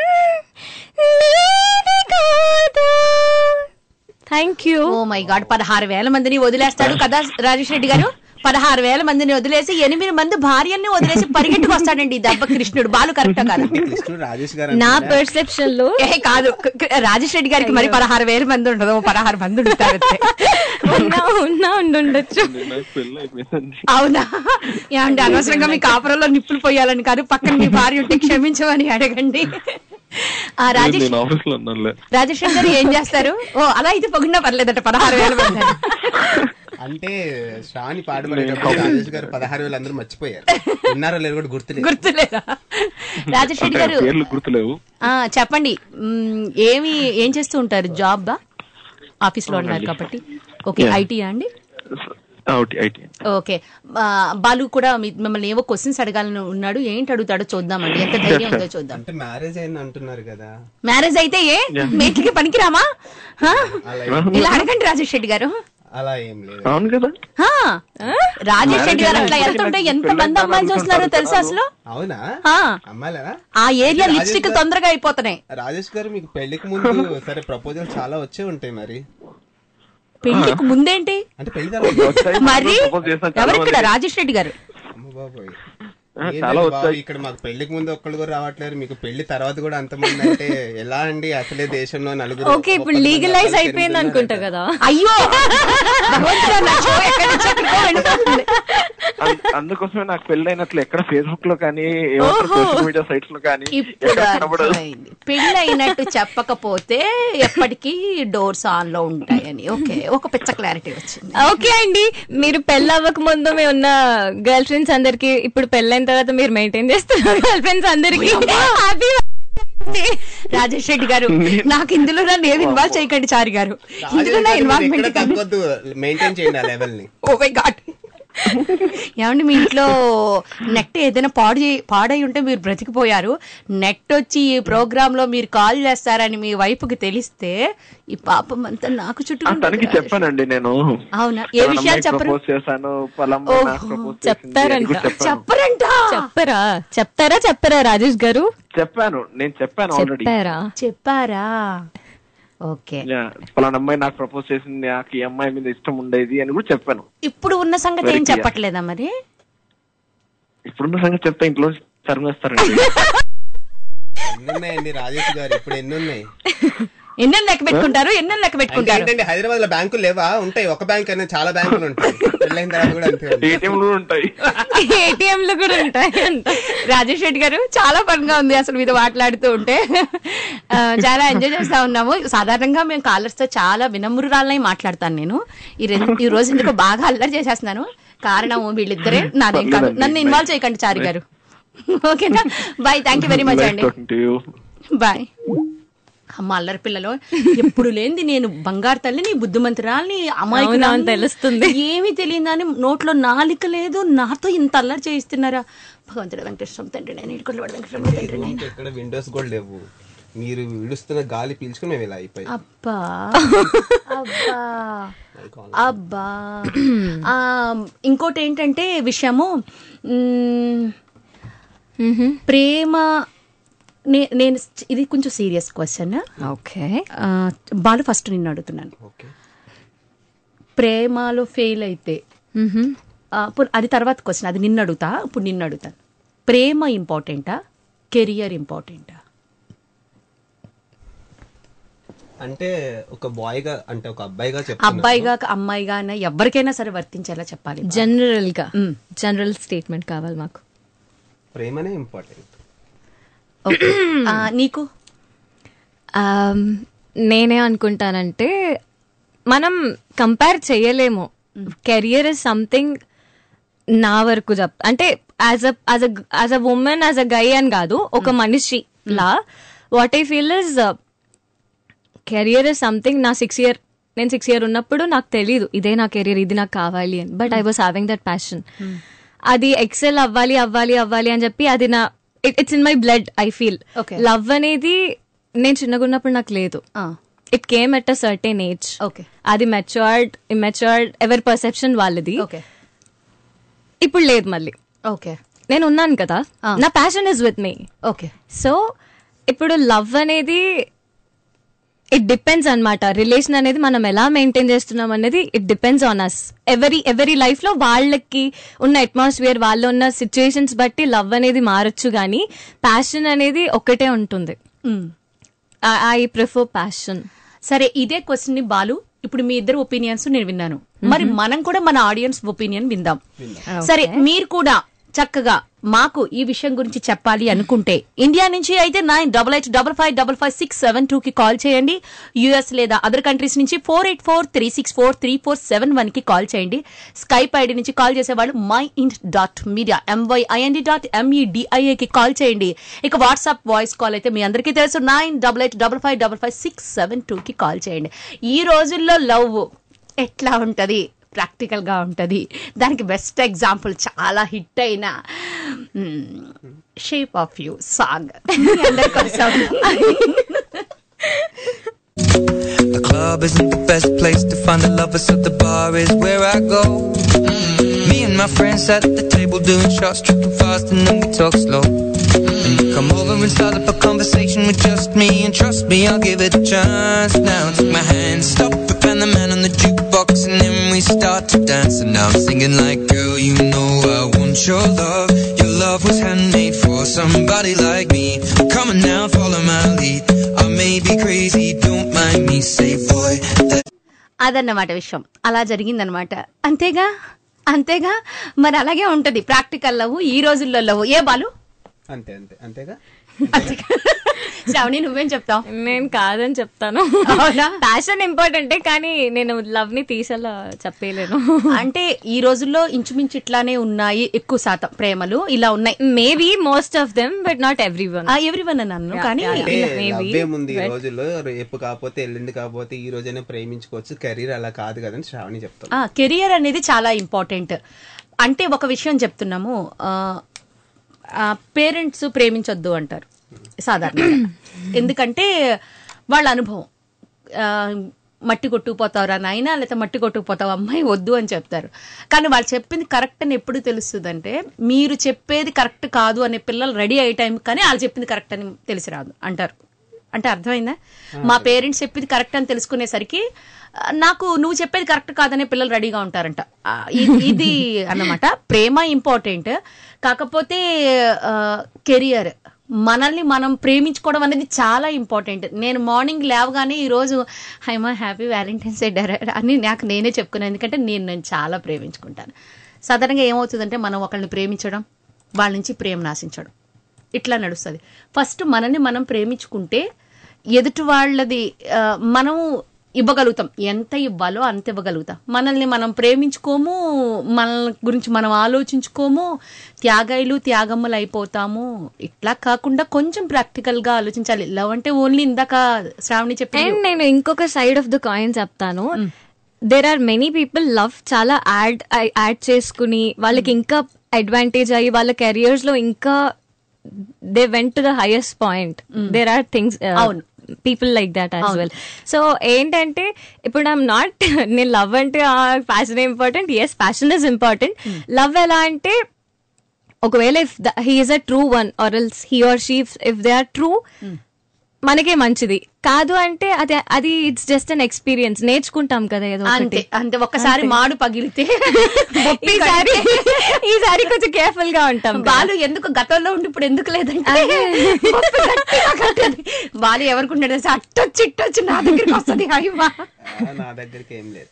నీది కాదా thank you oh my god పదహారు వేల మందిని వదిలేస్తాడు కదా రాజేష్ రెడ్డి గారు పదహారు వేల మందిని వదిలేసి ఎనిమిది మంది భార్యల్ని వదిలేసి పరిగెట్టుకు వస్తాడండి ఈ దెబ్బ కృష్ణుడు బాలు కరెక్ట్ కాదు కృష్ణుడు రాజేష్ గారు నా అంటున్నారా? పర్సెప్షన్ లో ఏ కాదు క- క- రాజేష్ రెడ్డి గారికి మరి పదహారు వేల మంది ఉండదు ఓ పదహారు మంది ఉంటారు అంతే. ఉన్నా ఉన్నా ఉండుండొచ్చు నాకు పెళ్ళి అయిపోయిందండి అవునా ఏమండి అనవసరంగా మీ కాపురంలో నిప్పులు పోయాలని కాదు పక్కన మీ భార్య ఉంటే క్షమించమని అడగండి ఆ రాజేష్ నేను ఆఫీస్ లో ఉన్నానులే రాజేష్ రెడ్డి గారు ఏం చేస్తారు ఓ అలా అయితే పొగిడినా పర్లేదట పదహారు వేల మంది అని. అంటే శ్రావణి పాడుపడేటప్పుడు రాజేష్ గారు పదహారు వేలు అందరూ మర్చిపోయారు ఉన్నారో లేరు కూడా గుర్తులేదు గుర్తులేదా రాజేష్ రెడ్డి గారు పేర్లు గుర్తులేవు ఆ చెప్పండి మ్, ఏమి ఏం చేస్తూ ఉంటారు జాబ్ బా ఆఫీస్ లో ఉన్నారు అవునండి. కాబట్టి ఓకే Yeah. ఐటీ అండి అవుట్ ఐటీ ఓకే ఆ, బాలు కూడా మీ- మిమ్మల్ని ఏవో క్వశ్చన్స్ అడగాలని ఉన్నాడు ఏంటి అడుగుతాడో చూద్దామండి ఎంత ధైర్యం ఉందో చూద్దాం అంటే మ్యారేజ్ అయింది అంటున్నారు కదా మ్యారేజ్ అయితే ఏ Yeah. మేకికి పనికిరామా హా? అలా ఇలా అడగండి రాజేష్ రెడ్డి గారు అలా ఏం లేదు అవును కదా హా? రాజేష్ రెడ్డి గారు అట్లా Marriage వెళ్తుంటే అయినా ఎంత పెళ్ళైన మంది అమ్మాయిలు చూస్తున్నారో తెలుసా అసలు అవునా ఆ. అమ్మాయిలా ఆ ఏరియా రాజేష్ లిప్స్టిక్ గారు- తొందరగా అయిపోతున్నాయి రాజేష్ గారు మీకు పెళ్లికి ముందు సరే ప్రపోజల్ చాలా వచ్చే ఉంటాయి మరి పెళ్లికి ముందేంటి అంటే పెళ్లి తర్వాత మరి propose చేసిన చాలా ఎవరిక్కడ మంది. రాజేష్ రెడ్డి గారు అమ్మ బాబోయ్. ఆ, ఏంటండి చాలా బాబు, వచ్చాయి. ఇక్కడ మాకు పెళ్లికి ముందు ఒక్కళ్ళు కూడా రావట్లేరు మీకు పెళ్లి తర్వాత కూడా అంతమంది అంటే ఎలా అండి అసలే దేశంలో నలుగురు ఓకే ఇప్పుడు లీగలైజ్ అయిపోయింది అనుకుంటా కదా అయ్యో భగవంతుడా, నా show ఎక్కడి నుంచి ఎక్కడికో వెళ్ళిపోతుంది. అం- అందుకోసమే నాకు పెళ్ళైనట్లు ఎక్కడ ఫేస్బుక్ లో కానీ ఓహో. సోషల్ మీడియా సైట్స్ లో కానీ ఇప్పుడు ఎక్కడ కనబడదు. అర్థమైంది పెళ్లి అయినట్టు చెప్పకపోతే ఎప్పటికీ డోర్స్ ఆన్ లో ఉంటాయని ఓకే ఒక పిచ్చ క్లారిటీ వచ్చింది ఓకే అండి మీరు పెళ్ళి అవ్వక ముందు మీ ఉన్న గర్ల్ ఫ్రెండ్స్ అందరికి ఇప్పుడు పెళ్ళైన తర్వాత మీరు మెయింటైన్ చేస్తున్నారు గర్ల్ ఫ్రెండ్స్ అందరికి హ్యాపీ రాజేష్ రెడ్డి గారు నాకు ఇందులో నన్ను ఏమి ఇన్వాల్వ్ చేయకండి చారి గారు ఇందులో నా ఎక్కడ ఇన్వాల్వ్మెంట్ తగ్గొద్దు మెయింటైన్ చేయండి ఆ లెవెల్ ని ఓ మై గాడ్ ఏమండి మీ ఇంట్లో నెట్ ఏదైనా పాడు చేయి- పాడై ఉంటే మీరు బ్రతికిపోయారు నెట్ వచ్చి ఈ ప్రోగ్రామ్ లో మీరు కాల్ చేస్తారని మీ వైపుకి తెలిస్తే ఈ పాపం అంతా నాకు ఆ, చుట్టూ తనకి చెప్పానండి నేను అవునా ఏ విషయాలు చెప్పరు ప్రపోజ్ చేశాను పలమ్మ ఓహో, నాకు ప్రపోజ్ చేసింది అని చెప్తారంట కూడా చెప్పాను చెప్పరంట చెప్పరా చెప్తారా చెప్పరా రాజేష్ గారు చెప్పాను నేను చెప్పాను ఆల్రెడీ చెప్పారా చెప్పారా ఓకే పలానా అమ్మాయి నాకు ప్రపోజ్ చేసింది నాకు ఈ అమ్మాయి మీద ఇష్టం ఉండేది అని కూడా చెప్పాను ఇప్పుడు ఉన్న సంగతి Very ఏం clear. చెప్పట్లేదా మరి ఇప్పుడున్న సంగతి చెప్తే ఇంట్లో తరిమేస్తారండి ఎన్ని ఉన్నాయండి రాజేష్ గారు ఇప్పుడు ఎన్ని ఉన్నాయి ఎన్నెన్ని లెక్క పెట్టుకుంటారు ఎన్నెన్ని లెక్క అంటే పెట్టుకుంటారు ఏంటంటే హైదరాబాద్ లో బ్యాంకులు లేవా ఉంటాయి ఒక బ్యాంక్ అనేది చాలా బ్యాంకులు ఉంటాయి పెళ్ళైన తర్వాత కూడా అంతే ఉంటాయి. ఏటీఎంలు ఉంటాయి ఏటీఎంలు కూడా ఉంటాయి అంట రాజేష్ రెడ్డి గారు చాలా ఫన్ గా ఉంది అసలు మీతో మాట్లాడుతూ ఉంటే ఆ, చాలా ఎంజాయ్ చేస్తా ఉన్నాము సాధారణంగా మేము కాలర్స్ తో చాలా వినమ్రురాలని మాట్లాడతాను నేను ఈ రెండు ఈ రోజు ఎందుకు బాగా అల్లరి చేసేస్తున్నాను కారణం వీళ్ళిద్దరే నాదేం కాదు నన్ను ఇన్వాల్వ్ చేయకండి చారి గారు ఓకేనా bye thank you very much అండి బాయ్ అమ్మ అల్లరి పిల్లలు ఎప్పుడు లేనిది నేను బంగారు తల్లిని బుద్ధిమంతురాల్ని అవునా, అమాయకురాల్ని తెలుస్తుంది. ఏమీ తెలియదని నోట్లో నాలిక లేదు నాతో ఇంత అల్లరి చేయిస్తున్నారా భగవంతుడు వెంకటేశ్వరం తండ్రి నేను ఇడుకులు వెంకటేశ్వరం తండ్రి నేను ఇక్కడ విండోస్ కూడా లేవు మీరు విడుస్తున్న గాలి పీల్చుకుని మేము ఇలా అయిపోయి అబ్బా అబ్బా అబ్బా ఆ, ఇంకోటి ఏంటంటే విషయము మ్, ప్రేమ నే- నేను ఇది కొంచెం serious question okay Balu first నిన్ను అడుగుతున్నాను ప్రేమలో ఫెయిల్ అయితే ఆ, ఇప్పుడు అది తర్వాత క్వశ్చన్ అది నిన్ను అడుగుతా ఇప్పుడు నిన్ను అడుగుతాను ప్రేమ ఇంపార్టెంటా కెరియర్ ఇంపార్టెంటా అంటే ఒక బాయ్ గా అంటే ఒక అబ్బాయిగా చెప్తున్నా అబ్బాయిగా అమ్మాయిగా అయినా ఎవరికైనా సరే వర్తించేలా చెప్పాలి జనరల్ గా జనరల్ స్టేట్మెంట్ కావాలి మాకు ప్రేమనే ఇంపార్టెంట్ ఓకే. ఆ, నీకు Um, నేనే అనుకుంటానంటే మనం కంపేర్ చేయలేము కెరియర్ ఇస్ సంథింగ్ నా వరకు చెప్ అంటే as a as a as a women as a guy అని కాదు ఒక మనిషి లా what I feel is career is something నా సిక్స్ ఇయర్ నేను సిక్స్ ఇయర్ ఉన్నప్పుడు నాకు తెలియదు ఇదే నా కెరియర్ ఇది నాకు కావాలి అని but I was having that passion అది ఎక్సెల్ అవ్వాలి అవ్వాలి అవ్వాలి అని చెప్పి అది నా it's in my blood I feel Okay. Love అనేది నేను చిన్నగా ఉన్నప్పుడు నాకు లేదు it came at a certain age okay అది మెచ్యూర్డ్ ఇమ్మెచ్యూర్డ్ ఎవరి పర్సెప్షన్ వాళ్ళది ఓకే ఇప్పుడు లేదు మళ్ళీ ఓకే నేను ఉన్నాను కదా నా passion is with me okay so ఇప్పుడు లవ్ అనేది ఇట్ డిపెండ్స్ అన్నమాట రిలేషన్ అనేది మనం ఎలా మెయింటైన్ చేస్తున్నాం అనేది ఇట్ డిపెండ్స్ ఆన్ అస్ ఎవరి ఎవరి లైఫ్ లో వాళ్ళకి ఉన్న అట్మాస్ఫియర్ వాళ్ళు ఉన్న సిచ్యుయేషన్స్ బట్టి లవ్ అనేది మారచ్చు కానీ ప్యాషన్ అనేది ఒకటే ఉంటుంది ఐ ప్రిఫర్ ప్యాషన్ సరే ఇదే క్వశ్చన్ ని బాలు ఇప్పుడు మీ ఇద్దరు ఒపీనియన్స్ నేను విన్నాను మరి మనం కూడా మన ఆడియన్స్ ఒపీనియన్ విందాం సరే మీరు కూడా చక్కగా మాకు ఈ విషయం గురించి చెప్పాలి అనుకుంటే ఇండియా నుంచి అయితే nine double eight double five double five six seven two కి కాల్ చేయండి యుఎస్ లేదా అదర్ కంట్రీస్ నుంచి four eight four three six four three four seven one కి కాల్ చేయండి స్కైప్ ఐడి నుంచి కాల్ చేసేవాళ్ళు myind dot media M Y I N D dot M E D I A కి call చేయండి ఇక వాట్సాప్ వాయిస్ కాల్ అయితే మీ అందరికీ తెలుసు nine double eight double five double five six seven two కి కాల్ చేయండి ఈ రోజుల్లో లవ్ ఎట్లా ఉంటది ప్రాక్టికల్ గా ఉంటది దానికి బెస్ట్ ఎగ్జాంపుల్ చాలా హిట్ అయిన షేప్ ఆఫ్ యూ సాంగ్ అందరి కోసం The club isn't the best place to find a lover, so the bar is where I go. Me and my friends at the table doing shots, tripping fast, and then we talk slow. And you come over and start up a conversation with just me, and trust me, I'll give it a chance. Now take my hand, stop it, and the man on the jukebox, and then we start to dance. And now I'm singing like, girl, you know I want your love. Your love was handmade for somebody like me. Come on now, follow my lead. I may be crazy, don't mind me, say boy. That అదన్నమాట విషయం అలా జరిగిందనమాట అంతేగా అంతేగా మరి అలాగే ఉంటది practical love ఈ రోజుల్లో లవ్ ఏ బాలు అంతే అంతే అంతేగా శ్రావణి నువ్వేం చెప్తావు నేను కాదని చెప్తాను అవునా? ప్యాషన్ ఇంపార్టెంటే కానీ నేను లవ్ ని తీసేలా చెప్పలేను అంటే ఈ రోజుల్లో ఇంచుమించు ఇట్లానే ఉన్నాయి ఎక్కువ శాతం ప్రేమలు ఇలా ఉన్నాయి maybe most of them but not every one every one అన్నాను కానీ అంటే Maybe, లవ్వేముంది ఈ but- రోజుల్లో రేపు కాకపోతే ఎల్లుండి కాకపోతే ఈ రోజైనా ప్రేమించుకోవచ్చు కెరీర్ అలా కాదు కదని శ్రావణి చెప్తాం ఆ కెరియర్ అనేది చాలా ఇంపార్టెంట్ అంటే ఒక విషయం చెప్తున్నాము పేరెంట్స్ ప్రేమించొద్దు అంటారు సాధారణంగా ఎందుకంటే వాళ్ళ అనుభవం ఆ, మట్టి కొట్టుకుపోతావురా నాయన లేకపోతే మట్టి కొట్టుకుపోతావు అమ్మాయి వద్దు అని చెప్తారు కానీ వాళ్ళు చెప్పింది కరెక్ట్ అని ఎప్పుడు తెలుస్తుందంటే మీరు చెప్పేది కరెక్ట్ కాదు అనే పిల్లలు రెడీ అయ్యే టైం కానీ వాళ్ళు చెప్పింది కరెక్ట్ అని తెలిసి రాదు అంటారు అంటే అర్థమైందా మా పేరెంట్స్ చెప్పింది కరెక్ట్ అని తెలుసుకునేసరికి ఆ, నాకు నువ్వు చెప్పేది కరెక్ట్ కాదనే పిల్లలు రెడీగా ఉంటారంట ఆ, ఇ- ఇది అన్నమాట ప్రేమ ఇంపార్టెంట్ కాకపోతే కెరియర్ మనల్ని మనం ప్రేమించుకోవడం అనేది చాలా ఇంపార్టెంట్ నేను మార్నింగ్ లేవగానే ఈరోజు హైమా హ్యాపీ వ్యాలంటైన్స్ డే డర్ అని నాకు నేనే చెప్పుకున్నాను ఎందుకంటే నేను నేను చాలా ప్రేమించుకుంటాను సాధారణంగా ఏమవుతుందంటే మనం ఒకళ్ళని ప్రేమించడం వాళ్ళ నుంచి ప్రేమ నాశించడం ఇట్లా నడుస్తుంది ఫస్ట్ మనల్ని మనం ప్రేమించుకుంటే ఎదుటి వాళ్ళది ఆ, మనం ఇవ్వగలుగుతాం ఎంత ఇవ్వాలో అంత ఇవ్వగలుగుతాం మనల్ని మనం ప్రేమించుకోము మన గురించి మనం ఆలోచించుకోము త్యాగాయిలు త్యాగమ్మలు అయిపోతాము ఇట్లా కాకుండా కొంచెం ప్రాక్టికల్ గా ఆలోచించాలి లవ్ అంటే ఓన్లీ ఇందాక శ్రావణి చెప్పి అండ్ నేను ఇంకొక సైడ్ ఆఫ్ ద కాయిన్ చెప్తాను there are many people love చాలా యాడ్ యాడ్ చేసుకుని వాళ్ళకి ఇంకా అడ్వాంటేజ్ అయ్యి వాళ్ళ కెరియర్స్ లో ఇంకా they went to the highest point there are things అవును. People like that as well so ఏంటంటే ఇప్పుడు ఐఎమ్ నాట్ నేను లవ్ అంటే passion important yes passion is important love ఎలా అంటే ఒకవేళ if he is a true one or else he or she if they are true మనకే మంచిది కాదు అంటే అది అది ఇట్స్ జస్ట్ అన్ ఎక్స్పీరియన్స్ నేర్చుకుంటాం కదా ఏదో ఒకటి. అంతే అంతే ఒక్కసారి అంతే. మాడు పగిలితే ఈసారి ఈసారి కొంచెం కేర్ఫుల్ గా ఉంటాం కదా. బాలు ఎందుకు గతంలో ఉండి ఇప్పుడు ఎందుకు లేదంటే బొప్పి గట్టిగా కట్టేది. బాలు ఎవరికి ఉండేది తెలుసా? అట్టొచ్చి ఇట్టొచ్చి నా దగ్గరికి వస్తుంది అయ్యమ్మా నా దగ్గరికి ఏం లేదు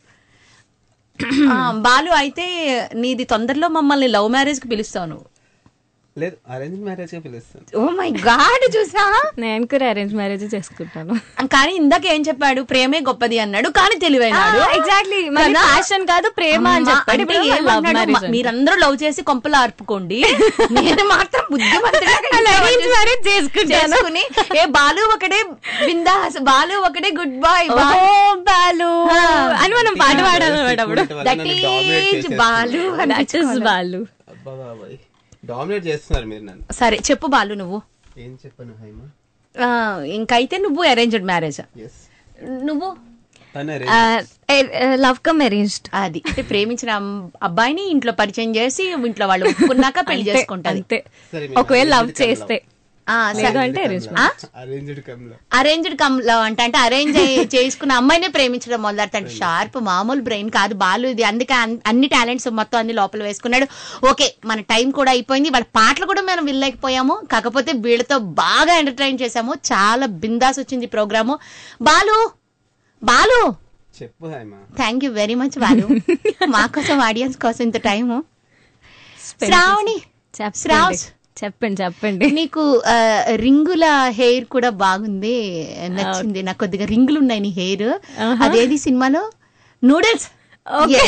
ఆ, బాలు అయితే నీది తొందరలో మమ్మల్ని లవ్ మ్యారేజ్ కి పిలుస్తావు నువ్వు లేదు అరేంజ్ మ్యారేజ్ గా పిలుస్తాను ఓ మై గాడ్ చూసా నేను కూడా అరేంజ్ మ్యారేజ్ చేసుకుంటాను కానీ ఇందాక ఏం చెప్పాడు ప్రేమే గొప్పది అన్నాడు కానీ తెలివైనాడు ఎగ్జాక్ట్లీ మరి కదా? passion కాదు ప్రేమ అని అమ్మా, చెప్పాడు. అంటే ఇప్పుడు love ఏమన్నాడు? marriage మ- మీరందరూ లవ్ చేసి కొంపలు ఆర్పుకోండి నేను మాత్రం బుద్ధిమంతుడిగా ఇంట్లో arrange వచ్చేసి marriage చేసుకుంటాను. చేసుకుని ఏ బాలు ఒకడే బిందాస్ బాలు ఒకడే గుడ్ బాయ్ ఓ బాలు అని మనం పాట పాడాలన్నమాట అప్పుడు that is Balu that is Balu అబ్బా బాబాయ్ డామినేట్ చేస్తున్నారు మీరు నన్ను సరే చెప్పు బాలు నువ్వు ఏం చెప్పను హైమా ఆ, ఇంకైతే నువ్వు అరేంజ్డ్ మ్యారేజ్ ఎస్ నువ్వు తన లవ్ కమ్ అరేంజ్డ్ అది అంటే ప్రేమించిన అమ్- అబ్బాయిని ఇంట్లో పరిచయం చేసి ఇంట్లో వాళ్ళు ఒప్పుకున్నాక పెళ్లి అంతే, చేసుకుంటది అంతే ఒకవేళ లవ్ చేస్తే లేదు అంటే arranged అరేంజ్డ్ కమ్ లో అరేంజ్డ్ కమ్ లవ్ అంటే అంటే అరేంజ్ చేసుకున్న అమ్మాయినే ప్రేమించడం మొదలెడతాడు షార్ప్ మామూలు బ్రెయిన్ కాదు బాలు ఇది అందుకే అన్- అన్ని టాలెంట్స్ మొత్తం అన్ని లోపల వేసుకున్నాడు ఓకే మన టైం కూడా అయిపోయింది వాళ్ళ పాటలు కూడా మనం వినలేకపోయాము కాకపోతే వీళ్ళతో బాగా ఎంటర్టైన్ చేసాము చాలా బిందాస్ వచ్చింది ప్రోగ్రాము బాలు బాలు చెప్పు Haima thank you very much Balu మా కోసం ఆడియన్స్ కోసం ఇంత టైము శ్రావణి శ్రావ్ చెప్పండి చెప్పండి నీకు ఆ, రింగుల హెయిర్ కూడా బాగుంది నచ్చింది నాకు కొద్దిగా రింగులు ఉన్నాయి నీ హెయిర్ ఆహా. అదేది సినిమాలో noodles Okay.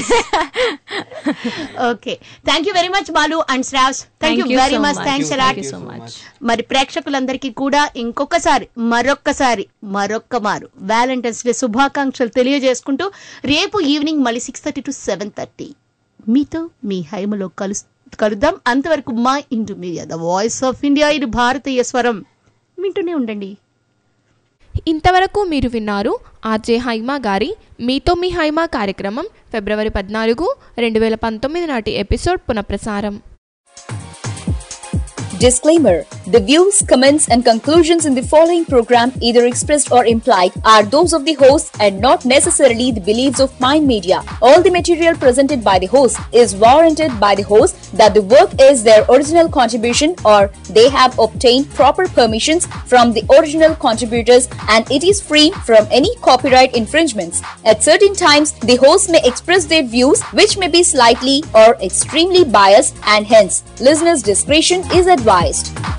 Okay thank you very much Balu and Sravs thank you Thank you very so much much. Thanks Thank a lot you so much. మరి ప్రేక్షకులందరికీ కూడా ఇంకొకసారి మరొక్కసారి మరొక్క మారు వ్యాలంటైన్స్ డే శుభాకాంక్షలు తెలియజేసుకుంటూ రేపు ఈవినింగ్ మళ్ళీ six thirty to seven thirty మీతో మీ హైమలో కలు కలుద్దాం అంతవరకు మా into media the voice of India ఇది భారతీయ స్వరం వింటూనే ఉండండి ఇంతవరకు మీరు విన్నారు ఆర్జే హైమా గారి మీతో మీ హైమా కార్యక్రమం ఫిబ్రవరి పద్నాలుగు రెండు వేల పంతొమ్మిది నాటి ఎపిసోడ్ పునఃప్రసారం Disclaimer The views, comments, and conclusions in the following program, either expressed or implied, are those of the host and not necessarily the beliefs of Mind Media. All the material presented by the host is warranted by the host that the work is their original contribution or they have obtained proper permissions from the original contributors and it is free from any copyright infringements. At certain times, the host may express their views which may be slightly or extremely biased and hence listeners' discretion is advised.